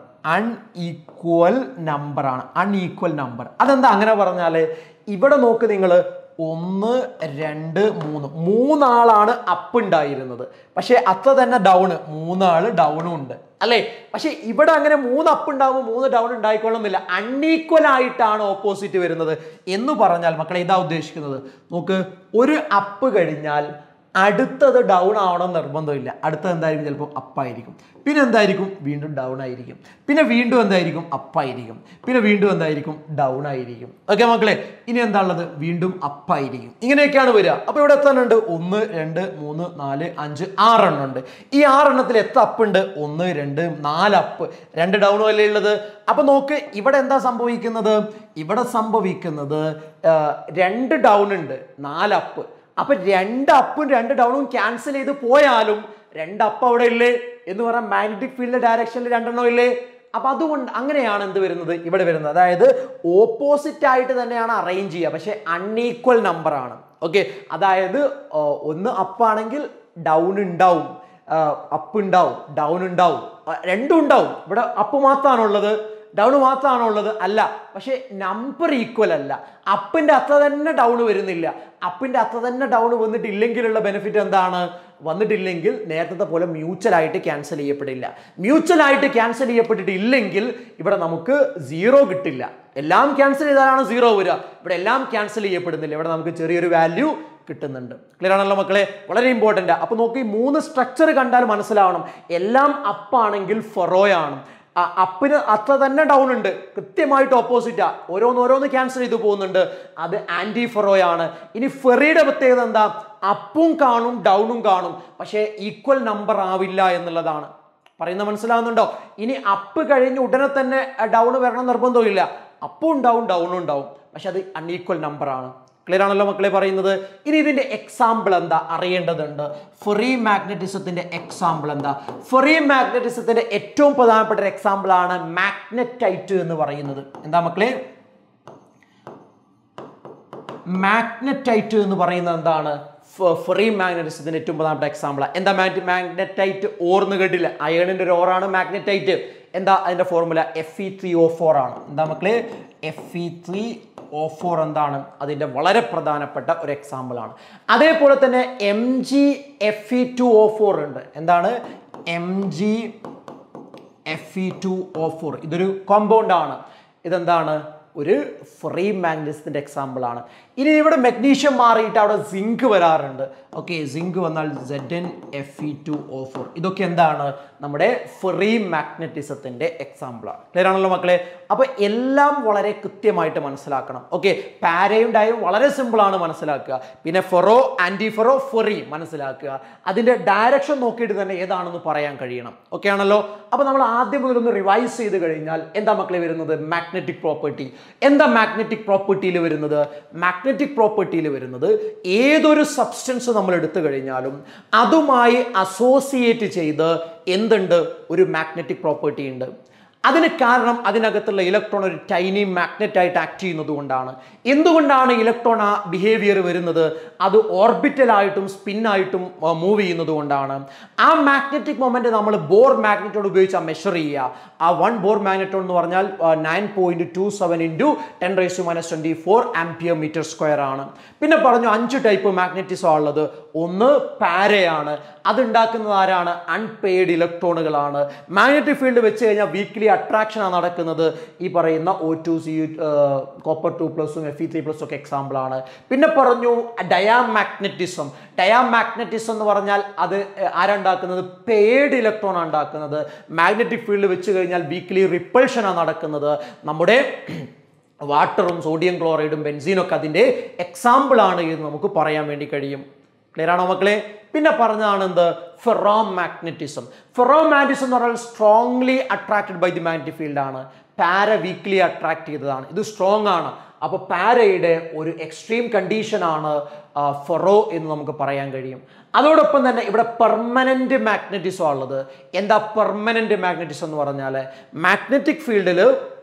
unequal number ആണ് അൺഈക്വൽ നമ്പർ അതെന്താ അങ്ങനെ പറഞ്ഞാൽ ഇവിടെ നോക്ക് നിങ്ങൾ ഒന്ന് രണ്ട് മൂന്ന് മൂന്നാളാണ് അപ്പ് ഉണ്ടായിരുന്നത് പക്ഷേ അത്ര തന്നെ ഡൗണ് മൂന്നാള് ഡൗണും ഉണ്ട് അല്ലേ പക്ഷെ ഇവിടെ അങ്ങനെ മൂന്ന് അപ്പ് ഉണ്ടാവുമ്പോൾ മൂന്ന് ഡൗൺ ഉണ്ടായിക്കൊള്ളുന്നില്ല അൺഈക്വൽ ആയിട്ടാണ് ഓപ്പോസിറ്റ് വരുന്നത് എന്ന് പറഞ്ഞാൽ മക്കളെ ഇതാ ഉദ്ദേശിക്കുന്നത് നോക്ക് ഒരു അപ്പ് കഴിഞ്ഞാൽ അടുത്തത് ഡൗൺ ആവണം നിർബന്ധമില്ല അടുത്തത് എന്തായിരിക്കും ചിലപ്പോൾ അപ്പായിരിക്കും പിന്നെ എന്തായിരിക്കും വീണ്ടും ഡൗൺ ആയിരിക്കും പിന്നെ വീണ്ടും എന്തായിരിക്കും അപ്പായിരിക്കും പിന്നെ വീണ്ടും എന്തായിരിക്കും ഡൗൺ ആയിരിക്കും ഓക്കെ മക്കളെ ഇനി എന്താ ഉള്ളത് വീണ്ടും അപ്പായിരിക്കും ഇങ്ങനെയൊക്കെയാണ് വരിക അപ്പോൾ ഇവിടെ എത്താനുണ്ട് ഒന്ന് രണ്ട് മൂന്ന് നാല് അഞ്ച് ആറെണ്ണം ഉണ്ട് ഈ ആറെണ്ണത്തിൽ എത്ര അപ്പ് ഉണ്ട് ഒന്ന് രണ്ട് നാല് അപ്പ് രണ്ട് ഡൗണും അല്ലേ ഉള്ളത് അപ്പൊ നോക്ക് ഇവിടെ എന്താ സംഭവിക്കുന്നത് ഇവിടെ സംഭവിക്കുന്നത് ആ, രണ്ട് ഡൗൺ ഉണ്ട് നാല് അപ്പ് അപ്പൊ രണ്ട് അപ്പും രണ്ട് ഡൗണും ക്യാൻസൽ ചെയ്ത് പോയാലും രണ്ട് അപ്പ് അവിടെ ഇല്ലേ എന്ന് പറഞ്ഞാൽ മാഗ്നറ്റിക് ഫീൽഡ് ഡയറക്ഷനിൽ രണ്ടെണ്ണം ഇല്ലേ അപ്പൊ അതുകൊണ്ട് അങ്ങനെയാണ് എന്ത് വരുന്നത് ഇവിടെ വരുന്നത് അതായത് ഓപ്പോസിറ്റ് ആയിട്ട് തന്നെയാണ് അറേഞ്ച് ചെയ്യുക പക്ഷെ അൺഈക്വൽ നമ്പർ ആണ് ഓക്കെ അതായത് ആ, ഒന്ന് അപ്പാണെങ്കിൽ ഡൗൺ ഉണ്ടാവും അപ്പ് ഉണ്ടാവും ഡൗൺ ഉണ്ടാവും ആ, രണ്ടും ഉണ്ടാവും ഇവിടെ അപ്പ് മാത്രമാണുള്ളത് ഡൗൺ മാത്രമാണോ ഉള്ളത് അല്ല പക്ഷേ നമ്പർ ഈക്വൽ അല്ല അപ്പിന്റെ അത്ര തന്നെ ഡൗൺ വരുന്നില്ല അപ്പിന്റെ അത്ര തന്നെ ഡൗൺ വന്നിട്ടില്ലെങ്കിലുള്ള ബെനിഫിറ്റ് എന്താണ് വന്നിട്ടില്ലെങ്കിൽ നേരത്തെ പോലെ മ്യൂച്വൽ ആയിട്ട് ക്യാൻസൽ ചെയ്യപ്പെടില്ല മ്യൂച്വൽ ആയിട്ട് ക്യാൻസൽ ചെയ്യപ്പെട്ടിട്ടില്ലെങ്കിൽ ഇവിടെ നമുക്ക് സീറോ കിട്ടില്ല എല്ലാം ക്യാൻസൽ ചെയ്താലാണ് സീറോ വരിക ഇവിടെ എല്ലാം ക്യാൻസൽ ചെയ്യപ്പെടുന്നില്ല ഇവിടെ നമുക്ക് ചെറിയൊരു വാല്യൂ കിട്ടുന്നുണ്ട് ക്ലിയർ ആണല്ലോ മക്കളെ വളരെ ഇമ്പോർട്ടൻ്റ് അപ്പോൾ നോക്കി ഈ മൂന്ന് സ്ട്രക്ചർ കണ്ടാൽ മനസ്സിലാവണം എല്ലാം അപ്പാണെങ്കിൽ ഫൊറോയാണ് ആ അപ്പിന് അത്ര തന്നെ ഡൗൺ ഉണ്ട് കൃത്യമായിട്ട് ഓപ്പോസിറ്റാ ഓരോന്ന് ഓരോന്ന് ക്യാൻസൽ ചെയ്തു പോകുന്നുണ്ട് അത് ആന്റി ഫെറോയാണ് ഇനി ഫെറിയുടെ പ്രത്യേകത എന്താ അപ്പും കാണും ഡൗണും കാണും പക്ഷേ ഈക്വൽ നമ്പർ ആവില്ല എന്നുള്ളതാണ് പറയുന്നത് മനസ്സിലാവുന്നുണ്ടോ ഇനി അപ്പ് കഴിഞ്ഞ് ഉടനെ തന്നെ ഡൗൺ വരണം നിർബന്ധമില്ല അപ്പും ഉണ്ടാവും ഡൗണും ഉണ്ടാവും പക്ഷെ അത് അൺഈക്വൽ നമ്പർ ആണ് ക്ലിയർ ആണല്ലോ മക്കളെ പറയുന്നത് ഇനി ഇതിന്റെ എക്സാമ്പിൾ എന്താ അറിയേണ്ടതുണ്ട് ഫെറി മാഗ്നറ്റിസത്തിന്റെ എക്സാമ്പിൾ എന്താ ഫെറി മാഗ്നറ്റിസത്തിന്റെ ഏറ്റവും പ്രധാനപ്പെട്ട ഒരു എക്സാമ്പിൾ ആണ് മാഗ്നറ്റൈറ്റ് എന്ന് പറയുന്നത് എന്താ മക്കളെ മാഗ്നറ്റൈറ്റ് എന്ന് പറയുന്നത് എന്താണ് ഫ്രീ മാഗ്നറ്റിസത്തിന്റെ ഏറ്റവും പ്രധാനപ്പെട്ട എക്സാമ്പിൾ എന്താ മാഗ്നറ്റൈറ്റ് ഓർന്ന് കേട്ടില്ല അയണിന്റെ ഒരു ഓറാണ് മാഗ്നറ്റൈറ്റ് എന്താ അതിന്റെ formula F E three O four ആണ് എന്താ മക്കളെ F E three O four എന്താണ് അതിന്റെ വളരെ പ്രധാനപ്പെട്ട ഒരു എക്സാമ്പിൾ ആണ് അതേപോലെ തന്നെ M G F E two O four ഉണ്ട് എന്താണ് M G F E two O four ഇതൊരു കോമ്പൗണ്ട് ആണ് ഇതെന്താണ് ഒരു ഫ്രീ മാഗ്നറ്റിസത്തിന്റെ എക്സാമ്പിൾ ആണ് ഇനി ഇവിടെ മെഗ്നീഷ്യം മാറിയിട്ട് അവിടെ സിങ്ക് വരാറുണ്ട് ഓക്കെ സിങ്ക് വന്നാൽ Z N F E two O four ഇതൊക്കെ എന്താണ് നമ്മുടെ ഫ്രീ മാഗ്നറ്റിസത്തിന്റെ എക്സാമ്പിളാണ് ക്ലിയർ ആണല്ലോ മക്കളെ അപ്പോൾ എല്ലാം വളരെ കൃത്യമായിട്ട് മനസ്സിലാക്കണം ഓക്കെ പാരയും ഡയും വളരെ സിമ്പിളാണ് മനസ്സിലാക്കുക പിന്നെ ഫെറോ ആൻറ്റി ഫെറോ ഫെറി മനസ്സിലാക്കുക അതിൻ്റെ ഡയറക്ഷൻ നോക്കിയിട്ട് തന്നെ ഏതാണെന്ന് പറയാൻ കഴിയണം ഓക്കെ ആണല്ലോ അപ്പോൾ നമ്മൾ ആദ്യം മുതൽ ഒന്ന് റിവൈസ് ചെയ്ത് കഴിഞ്ഞാൽ എന്താ മക്കളെ വരുന്നത് മാഗ്നറ്റിക് പ്രോപ്പർട്ടി എന്താ മാഗ്നറ്റിക് പ്രോപ്പർട്ടിയിൽ വരുന്നത് മാഗ്നറ്റിക് പ്രോപ്പർട്ടിയിൽ വരുന്നത് ഏതൊരു സബ്സ്റ്റൻസ് നമ്മൾ എടുത്തു കഴിഞ്ഞാലും അതുമായി അസോസിയേറ്റ് ചെയ്ത് എന്തുണ്ട് ഒരു മാഗ്നറ്റിക് പ്രോപ്പർട്ടി ഉണ്ട് അതിന് കാരണം അതിനകത്തുള്ള ഇലക്ട്രോൺ ഒരു ടൈനി മാഗ്നറ്റ് ആയിട്ട് ആക്ട് ചെയ്യുന്നത് കൊണ്ടാണ് എന്തുകൊണ്ടാണ് ഇലക്ട്രോൺ ആ ബിഹേവിയർ വരുന്നത് അത് ഓർബിറ്റലായിട്ടും സ്പിന്നായിട്ടും മൂവ് ചെയ്യുന്നത് കൊണ്ടാണ് ആ മാഗ്നറ്റിക് മൊമെന്റ് നമ്മൾ ബോർ മാഗ്നറ്റോട് ഉപയോഗിച്ച് മെഷർ ചെയ്യുക ആ വൺ ബോർ മാഗ്നറ്റോൺ എന്ന് പറഞ്ഞാൽ nine point two seven into ten raise minus twenty four ampere metre square ആണ് പിന്നെ പറഞ്ഞു അഞ്ച് ടൈപ്പ് മാഗ്നറ്റിസം ഉള്ളത് ഒന്ന് പാരയാണ് അതുണ്ടാക്കുന്നത് ആരാണ് അൺപെയ്ഡ് ഇലക്ട്രോണുകളാണ് മാഗ്നറ്റിക് ഫീൽഡ് വെച്ച് കഴിഞ്ഞാൽ വീക്ക്ലി അട്രാക്ഷനാണ് നടക്കുന്നത് ഈ പറയുന്ന O two C copper two പ്ലസും എഫ് ഇ ത്രീ പ്ലസും ഒക്കെ എക്സാമ്പിൾ ആണ് പിന്നെ പറഞ്ഞു ഡയാമാഗ്നറ്റിസം ഡയാമാഗ്നറ്റിസം എന്ന് പറഞ്ഞാൽ അത് ആരുണ്ടാക്കുന്നത് പെയ്ഡ് ഇലക്ട്രോൺ ആണ് ഉണ്ടാക്കുന്നത് മാഗ്നറ്റിക് ഫീൽഡ് വെച്ച് കഴിഞ്ഞാൽ വീക്ക്ലി റിപ്പൾഷനാണ് നടക്കുന്നത് നമ്മുടെ വാട്ടറും സോഡിയം ക്ലോറൈഡും ബെൻസീനൊക്കെ അതിൻ്റെ എക്സാമ്പിൾ ആണ് എന്ന് നമുക്ക് പറയാൻ വേണ്ടി കഴിയും ക്ലിയർ ആണോ മക്കളെ പിന്നെ പറഞ്ഞതാണ് എന്ത് ഫെറോ മാഗ്നറ്റിസം ഫെറോ മാഗ്നറ്റിസം എന്ന് പറഞ്ഞാൽ strongly attracted by the magnetic field ആണ് പാര വീക്ക്ലി അട്രാക്ട് ചെയ്തതാണ് ഇത് സ്ട്രോങ് ആണ് അപ്പോൾ പാരയുടെ ഒരു എക്സ്ട്രീം കണ്ടീഷനാണ് ഫെറോ എന്ന് നമുക്ക് പറയാൻ കഴിയും അതോടൊപ്പം തന്നെ ഇവിടെ പെർമനന്റ് മാഗ്നറ്റിസം ഉള്ളത് എന്താ പെർമനന്റ് മാഗ്നറ്റിസം എന്ന് പറഞ്ഞാൽ മാഗ്നറ്റിക് ഫീൽഡിൽ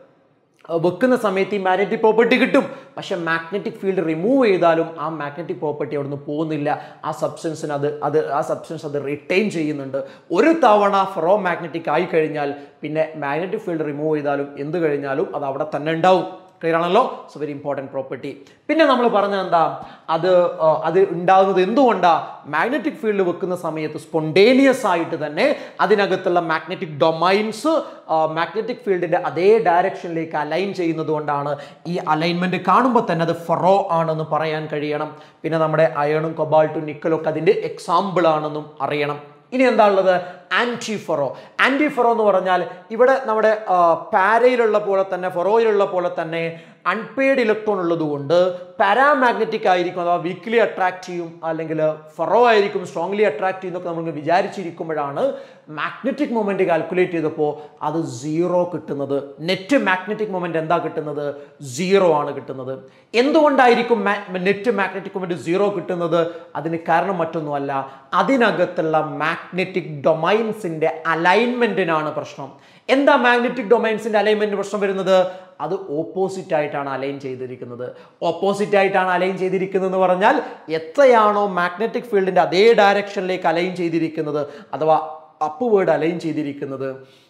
വെക്കുന്ന സമയത്ത് ഈ മാഗ്നറ്റിക് പ്രോപ്പർട്ടി കിട്ടും പക്ഷെ മാഗ്നറ്റിക് ഫീൽഡ് റിമൂവ് ചെയ്താലും ആ മാഗ്നറ്റിക് പ്രോപ്പർട്ടി അവിടുന്ന് പോകുന്നില്ല ആ സബ്സ്റ്റൻസിന് അത് അത് ആ സബ്സ്റ്റൻസ് അത് റിട്ടൈൻ ചെയ്യുന്നുണ്ട് ഒരു തവണ ഫെറോ മാഗ്നറ്റിക് ആയി കഴിഞ്ഞാൽ പിന്നെ മാഗ്നറ്റിക് ഫീൽഡ് റിമൂവ് ചെയ്താലും എന്ത് കഴിഞ്ഞാലും അത് അവിടെ തന്നെ ഉണ്ടാവും ക്ലിയർ ആണല്ലോ സോ വെരി ഇമ്പോർട്ടൻറ്റ് പ്രോപ്പർട്ടി പിന്നെ നമ്മൾ പറഞ്ഞത് എന്താ അത് ആ, അത് ഉണ്ടാകുന്നത് എന്തുകൊണ്ടാ മാഗ്നറ്റിക് ഫീൽഡ് വെക്കുന്ന സമയത്ത് സ്പോണ്ടേനിയസ് ആയിട്ട് തന്നെ അതിനകത്തുള്ള മാഗ്നറ്റിക് ഡൊമൈൻസ് മാഗ്നറ്റിക് ഫീൽഡിന്റെ അതേ ഡയറക്ഷനിലേക്ക് അലൈൻ ചെയ്യുന്നത് കൊണ്ടാണ് ഈ അലൈൻമെന്റ് കാണുമ്പോൾ തന്നെ അത് ഫെറോ ആണെന്ന് പറയാൻ കഴിയണം പിന്നെ നമ്മുടെ അയണും കൊബാൾട്ടും നിക്കലും ഒക്കെ അതിന്റെ എക്സാമ്പിൾ ആണെന്നും അറിയണം ഇനി എന്താ ഉള്ളത് ആൻറ്റിഫെറോ ആൻറ്റിഫെറോ എന്ന് പറഞ്ഞാൽ ഇവിടെ നമ്മുടെ ആ, പാരയിലുള്ള പോലെ തന്നെ ഫെറോയിലുള്ള പോലെ തന്നെ അൺപെയ്ഡ് ഇലക്ട്രോൺ ഉള്ളതുകൊണ്ട് പാരാമാഗ്നറ്റിക് ആയിരിക്കും അഥവാ വീക്ക്ലി അട്രാക്ട് ചെയ്യും അല്ലെങ്കിൽ ഫെറോ ആയിരിക്കും സ്ട്രോങ്ലി അട്രാക്ട് ചെയ്യുന്നൊക്കെ നമുക്ക് വിചാരിച്ചിരിക്കുമ്പോഴാണ് മാഗ്നറ്റിക് മൊമെന്റ് കാൽക്കുലേറ്റ് ചെയ്തപ്പോൾ അത് സീറോ കിട്ടുന്നത് നെറ്റ് മാഗ്നറ്റിക് മൊമെന്റ് എന്താ കിട്ടുന്നത് സീറോ ആണ് കിട്ടുന്നത് എന്തുകൊണ്ടായിരിക്കും നെറ്റ് മാഗ്നറ്റിക് മൊമെന്റ് സീറോ കിട്ടുന്നത് അതിന് കാരണം മറ്റൊന്നുമല്ല അതിനകത്തുള്ള മാഗ്നറ്റിക് ഡൊമൈൻസിന്റെ അലൈൻമെന്റിനാണ് പ്രശ്നം എന്താ മാഗ്നറ്റിക് ഡൊമൈൻസിന്റെ അലൈൻമെന്റ് പ്രശ്നം വരുന്നത് അത് ഓപ്പോസിറ്റ് ആയിട്ടാണ് അലൈൻ ചെയ്തിരിക്കുന്നത് ഓപ്പോസിറ്റ് ആയിട്ടാണ് അലൈൻ ചെയ്തിരിക്കുന്നത് എന്ന് പറഞ്ഞാൽ എത്രയാണോ മാഗ്നറ്റിക് ഫീൽഡിന്റെ അതേ ഡയറക്ഷനിലേക്ക് അലൈൻ ചെയ്തിരിക്കുന്നത് അഥവാ അപ്വേർഡ് അലൈൻ ചെയ്തിരിക്കുന്നത്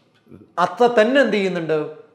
അത്ര തന്നെ എന്ത് ചെയ്യുന്നുണ്ട്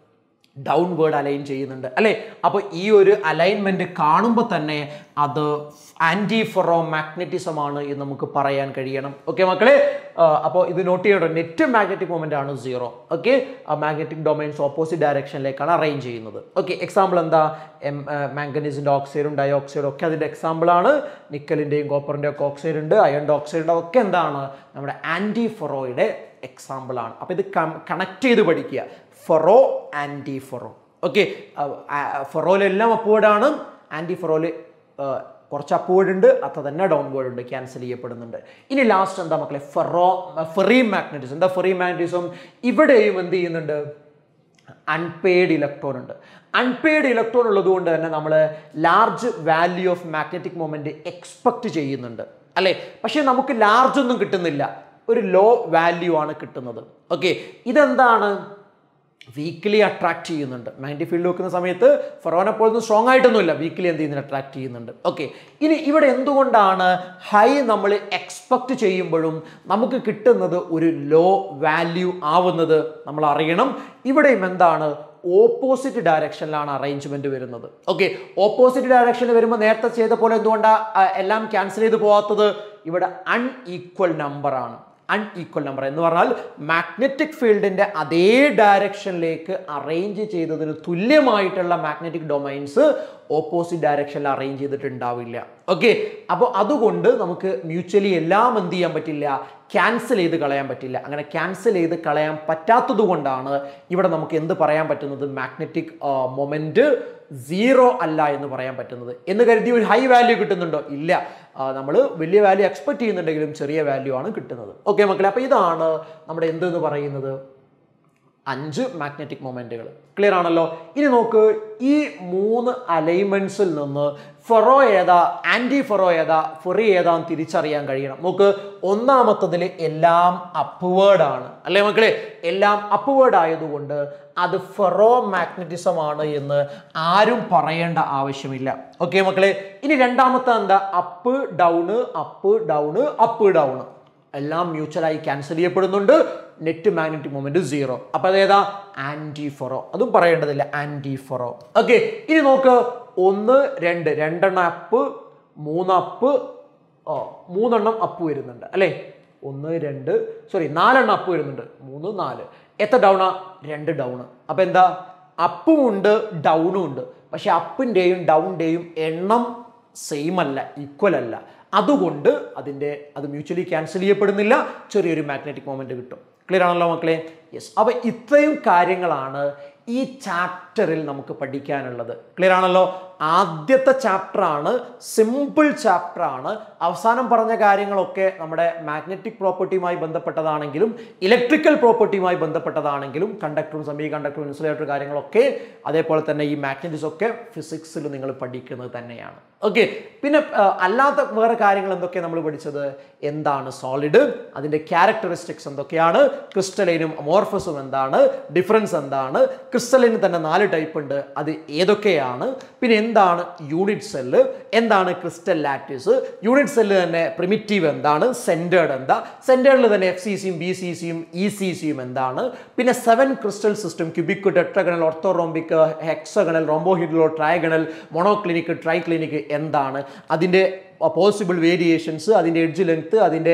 ഡൗൺവേർഡ് അലൈൻ ചെയ്യുന്നുണ്ട് അല്ലേ അപ്പോൾ ഈ ഒരു അലൈൻമെന്റ് കാണുമ്പോൾ തന്നെ അത് ആൻറ്റി ഫെറോ മാഗ്നറ്റിസം ആണ് എന്ന് നമുക്ക് പറയാൻ കഴിയണം ഓക്കെ മക്കളെ അപ്പോൾ ഇത് നോട്ട് ചെയ്യണം നെറ്റ് മാഗ്നറ്റിക് മൊമെന്റ് ആണ് zero okay magnetic domains opposite ഡയറക്ഷനിലേക്കാണ് അറേഞ്ച് ചെയ്യുന്നത് ഓക്കെ എക്സാമ്പിൾ എന്താ എം മാംഗനീസിൻ്റെ ഓക്സൈഡും ഡയോക്സൈഡും ഒക്കെ അതിൻ്റെ എക്സാമ്പിൾ ആണ് നിക്കലിൻ്റെയും കോപ്പറിൻ്റെ ഒക്കെ ഓക്സൈഡ് ഉണ്ട് അയൺ ഡോക്സൈഡിൻ്റെ ഒക്കെ എന്താണ് നമ്മുടെ ആൻറ്റി ഫെറോയുടെ എക്സാമ്പിൾ ആണ് അപ്പോൾ ഇത് കണക്ട് ചെയ്ത് പഠിക്കുക ഫെറോ ആൻറ്റി ഫെറോ ഓക്കെ ഫെറോയിലെല്ലാം അപ്വേർഡ് ആണ് ആൻറ്റി ഫെറോയിൽ കുറച്ച് അപ്വേർഡ് ഉണ്ട് അത്ര തന്നെ ഡൗൺവേർഡ് ഉണ്ട് ക്യാൻസൽ ചെയ്യപ്പെടുന്നുണ്ട് ഇനി ലാസ്റ്റ് എന്താ മക്കളെ ഫെറോ ഫെറി മാഗ്നറ്റിസം എന്താ ഫെറി മാഗ്നറ്റിസം ഇവിടെയും എന്ത് ചെയ്യുന്നുണ്ട് അൺപെയ്ഡ് ഇലക്ട്രോൺ ഉണ്ട് അൺപെയ്ഡ് ഇലക്ട്രോൺ ഉള്ളതുകൊണ്ട് തന്നെ നമ്മൾ large value of magnetic moment expect ചെയ്യുന്നുണ്ട് അല്ലേ പക്ഷേ നമുക്ക് ലാർജ് ഒന്നും കിട്ടുന്നില്ല ഒരു ലോ വാല്യൂ ആണ് കിട്ടുന്നത് ഓക്കെ ഇതെന്താണ് വീക്കിലി അട്രാക്ട് ചെയ്യുന്നുണ്ട് മാഗ്നറ്റിക് ഫീൽഡ് വെക്കുന്ന സമയത്ത് ഫെറോനെ പോലൊന്നും സ്ട്രോങ് ആയിട്ടൊന്നുമില്ല വീക്കിലി എന്ത് ചെയ്യുന്നുണ്ട് അട്രാക്ട് ചെയ്യുന്നുണ്ട് ഓക്കെ ഇനി ഇവിടെ എന്തുകൊണ്ടാണ് ഹൈ നമ്മൾ എക്സ്പെക്ട് ചെയ്യുമ്പോഴും നമുക്ക് കിട്ടുന്നത് ഒരു ലോ വാല്യൂ ആവുന്നത് നമ്മൾ അറിയണം ഇവിടെയും എന്താണ് ഓപ്പോസിറ്റ് ഡയറക്ഷനിലാണ് അറേഞ്ച്മെന്റ് വരുന്നത് ഓക്കെ ഓപ്പോസിറ്റ് ഡയറക്ഷനിൽ വരുമ്പോൾ നേരത്തെ ചെയ്ത പോലെ എന്തുകൊണ്ടാണ് എല്ലാം ക്യാൻസൽ ചെയ്ത് പോകാത്തത് ഇവിടെ അൺഈക്വൽ നമ്പർ ആണ് അൺഈക്വൽ നമ്പർ എന്ന് പറഞ്ഞാൽ മാഗ്നറ്റിക് ഫീൽഡിന്റെ അതേ ഡയറക്ഷനിലേക്ക് അറേഞ്ച് ചെയ്തതിന് തുല്യമായിട്ടുള്ള മാഗ്നറ്റിക് ഡൊമൈൻസ് ഓപ്പോസിറ്റ് ഡയറക്ഷനിൽ അറേഞ്ച് ചെയ്തിട്ടുണ്ടാവില്ല ഓക്കെ അപ്പോൾ അതുകൊണ്ട് നമുക്ക് മ്യൂച്വലി എല്ലാം എന്ത് ചെയ്യാൻ പറ്റില്ല ക്യാൻസൽ ചെയ്ത് കളയാൻ പറ്റില്ല അങ്ങനെ ക്യാൻസൽ ചെയ്ത് കളയാൻ പറ്റാത്തത് കൊണ്ടാണ് ഇവിടെ നമുക്ക് എന്ത് പറയാൻ പറ്റുന്നത് മാഗ്നറ്റിക് മൊമെന്റ് സീറോ അല്ല എന്ന് പറയാൻ പറ്റുന്നത് എന്ന് കരുതി ഒരു ഹൈ വാല്യൂ കിട്ടുന്നുണ്ടോ ഇല്ല നമ്മൾ വലിയ വാല്യൂ എക്സ്പെക്ട് ചെയ്യുന്നുണ്ടെങ്കിലും ചെറിയ വാല്യൂ ആണ് കിട്ടുന്നത് ഓക്കെ മക്കളെ അപ്പോൾ ഇതാണ് നമ്മുടെ എന്തെന്ന് പറയുന്നത് അഞ്ച് മാഗ്നറ്റിക് മൊമെന്റുകൾ ക്ലിയർ ആണല്ലോ ഇനി നോക്ക് ഈ മൂന്ന് അലൈൻമെന്റ്സിൽ നിന്ന് ഫെറോ ഏതാ ആന്റി ഫെറോ ഏതാ ഫെറി ഏതാന്ന് തിരിച്ചറിയാൻ കഴിയണം നോക്ക് ഒന്നാമത്തതിൽ എല്ലാം അപ്വേർഡ് ആണ് അല്ലേ മക്കളെ എല്ലാം അപ്വേർഡ് ആയതുകൊണ്ട് അത് ഫെറോ മാഗ്നറ്റിസം ആണ് എന്ന് ആരും പറയേണ്ട ആവശ്യമില്ല ഓക്കെ മക്കളെ ഇനി രണ്ടാമത്തെ എന്താ up down up down up down എല്ലാം മ്യൂച്വലായി ക്യാൻസൽ ചെയ്യപ്പെടുന്നുണ്ട് നെറ്റ് മാഗ്നറ്റിക് മൊമെന്റ് സീറോ അപ്പൊ അതേതാ ആന്റി ഫൊറോ അതും പറയേണ്ടതില്ല ആന്റി ഫൊറോ ഓക്കെ ഇനി നോക്ക് ഒന്ന് രണ്ട് രണ്ടെണ്ണം അപ്പ് മൂന്ന് അപ്പ് ഓ മൂന്നെണ്ണം അപ്പ് വരുന്നുണ്ട് അല്ലേ ഒന്ന് രണ്ട് സോറി നാലെണ്ണം അപ്പ് വരുന്നുണ്ട് മൂന്ന് നാല് എത്ര ഡൗണാ രണ്ട് ഡൗണ് അപ്പൊ എന്താ അപ്പും ഉണ്ട് ഡൗണും ഉണ്ട് പക്ഷെ അപ്പിൻ്റെയും ഡൗണിൻ്റെയും എണ്ണം സെയിം അല്ല ഈക്വൽ അല്ല അതുകൊണ്ട് അതിൻ്റെ അത് മ്യൂച്വലി ക്യാൻസൽ ചെയ്യപ്പെടുന്നില്ല ചെറിയൊരു മാഗ്നറ്റിക് മൊമെന്റ് കിട്ടും ക്ലിയർ ആണല്ലോ മക്കളെ യെസ് അപ്പോൾ ഇത്രയും കാര്യങ്ങളാണ് ഈ ചാപ്റ്ററിൽ നമുക്ക് പഠിക്കാനുള്ളത് ക്ലിയർ ആണല്ലോ ആദ്യത്തെ ചാപ്റ്റർ ആണ് സിമ്പിൾ ചാപ്റ്റർ ആണ് അവസാനം പറഞ്ഞ കാര്യങ്ങളൊക്കെ നമ്മുടെ മാഗ്നറ്റിക് പ്രോപ്പർട്ടിയുമായി ബന്ധപ്പെട്ടതാണെങ്കിലും ഇലക്ട്രിക്കൽ പ്രോപ്പർട്ടിയുമായി ബന്ധപ്പെട്ടതാണെങ്കിലും കണ്ടക്ടറും സെമി കണ്ടക്ടറും ഇൻസുലേറ്റർ കാര്യങ്ങളൊക്കെ അതേപോലെ തന്നെ ഈ മാഗ്നറ്റിക്സ് ഒക്കെ ഫിസിക്സിൽ നിങ്ങൾ പഠിക്കുന്നത് തന്നെയാണ് ഓക്കെ പിന്നെ ആ, അല്ലാത്ത വേറെ കാര്യങ്ങൾ എന്തൊക്കെ നമ്മൾ പഠിച്ചത് എന്താണ് സോളിഡ് അതിൻ്റെ ക്യാരക്ടറിസ്റ്റിക്സ് എന്തൊക്കെയാണ് ക്രിസ്റ്റലൈനും അമോർഫസും എന്താണ് ഡിഫറൻസ് എന്താണ് ക്രിസ്റ്റലിന് തന്നെ നാല് ടൈപ്പ് ഉണ്ട് അത് ഏതൊക്കെയാണ് പിന്നെ എന്താണ് യൂണിറ്റ് സെല്ല് എന്താണ് ക്രിസ്റ്റൽ ലാറ്റിസ് യൂണിറ്റ് സെല്ല് തന്നെ പ്രിമിറ്റീവ് എന്താണ് സെൻറ്റേർഡ് എന്താ സെൻറ്റേർഡിൽ തന്നെ എഫ് സി സിയും ബി സി സിയും ഇ സി സിയും എന്താണ് പിന്നെ seven crystal system cubic tetragonal orthorhombic hexagonal rhombohedral trigonal monoclinic triclinic എന്താണ് അതിൻ്റെ പോസിബിൾ വേരിയേഷൻസ് അതിൻ്റെ എഡ്ജ് ലെങ്ത് അതിൻ്റെ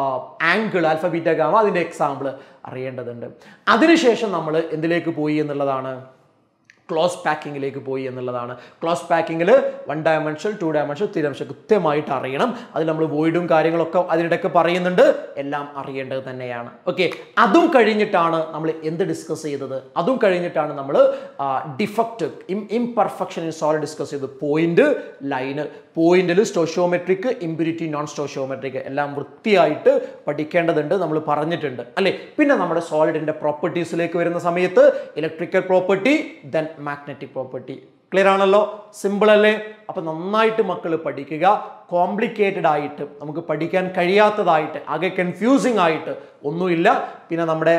ആംഗിൾ ആൽഫബീറ്റ ഗാമ അതിൻ്റെ എക്സാമ്പിൾ അറിയേണ്ടതുണ്ട് അതിനുശേഷം നമ്മൾ എന്തിലേക്ക് പോയി എന്നുള്ളതാണ് ക്ലോസ് പാക്കിങ്ങിലേക്ക് പോയി എന്നുള്ളതാണ് ക്ലോസ് പാക്കിങ്ങിൽ one dimension two dimension three dimension കൃത്യമായിട്ട് അറിയണം അതിൽ നമ്മൾ വോയിഡും കാര്യങ്ങളൊക്കെ അതിനിടയ്ക്ക് പറയുന്നുണ്ട് എല്ലാം അറിയേണ്ടത് തന്നെയാണ് ഓക്കെ അതും കഴിഞ്ഞിട്ടാണ് നമ്മൾ എന്ത് ഡിസ്കസ് ചെയ്തത് അതും കഴിഞ്ഞിട്ടാണ് നമ്മൾ defect imperfection in solid discuss ചെയ്തത് പോയിന്റ് ലൈന് പോയിന്റിൽ സ്റ്റോഷ്യോമെട്രിക് ഇമ്പ്യൂരിറ്റി നോൺ സ്റ്റോഷ്യോമെട്രിക് എല്ലാം വൃത്തിയായിട്ട് പഠിക്കേണ്ടതുണ്ട് നമ്മൾ പറഞ്ഞിട്ടുണ്ട് അല്ലേ പിന്നെ നമ്മുടെ സോളിഡിന്റെ പ്രോപ്പർട്ടീസിലേക്ക് വരുന്ന സമയത്ത് electrical property then magnetic property clear ആണല്ലോ സിമ്പിൾ അല്ലേ അപ്പൊ നന്നായിട്ട് മക്കൾ പഠിക്കുക കോംപ്ലിക്കേറ്റഡ് ആയിട്ട് നമുക്ക് പഠിക്കാൻ കഴിയാത്തതായിട്ട് ആകെ കൺഫ്യൂസിങ് ആയിട്ട് ഒന്നുമില്ല പിന്നെ നമ്മുടെ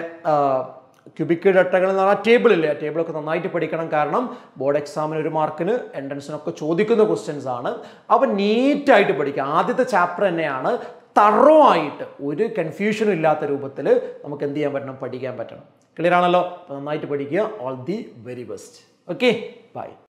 ക്യൂബിക് ഡട്ടകൾ എന്ന് പറഞ്ഞാൽ ടേബിൾ ഇല്ലേ ആ ടേബിളൊക്കെ നന്നായിട്ട് പഠിക്കണം കാരണം ബോർഡ് എക്സാമിന് ഒരു മാർക്കിന് എൻട്രൻസിനൊക്കെ ചോദിക്കുന്ന ക്വസ്റ്റ്യൻസ് ആണ് അപ്പോൾ നീറ്റായിട്ട് പഠിക്കുക ആദ്യത്തെ ചാപ്റ്റർ തന്നെയാണ് തറോ ആയിട്ട് ഒരു കൺഫ്യൂഷനും ഇല്ലാത്ത രൂപത്തിൽ നമുക്ക് എന്ത് ചെയ്യാൻ പറ്റണം പഠിക്കാൻ പറ്റണം ക്ലിയർ ആണല്ലോ അപ്പോൾ നന്നായിട്ട് പഠിക്കുക all the very best okay by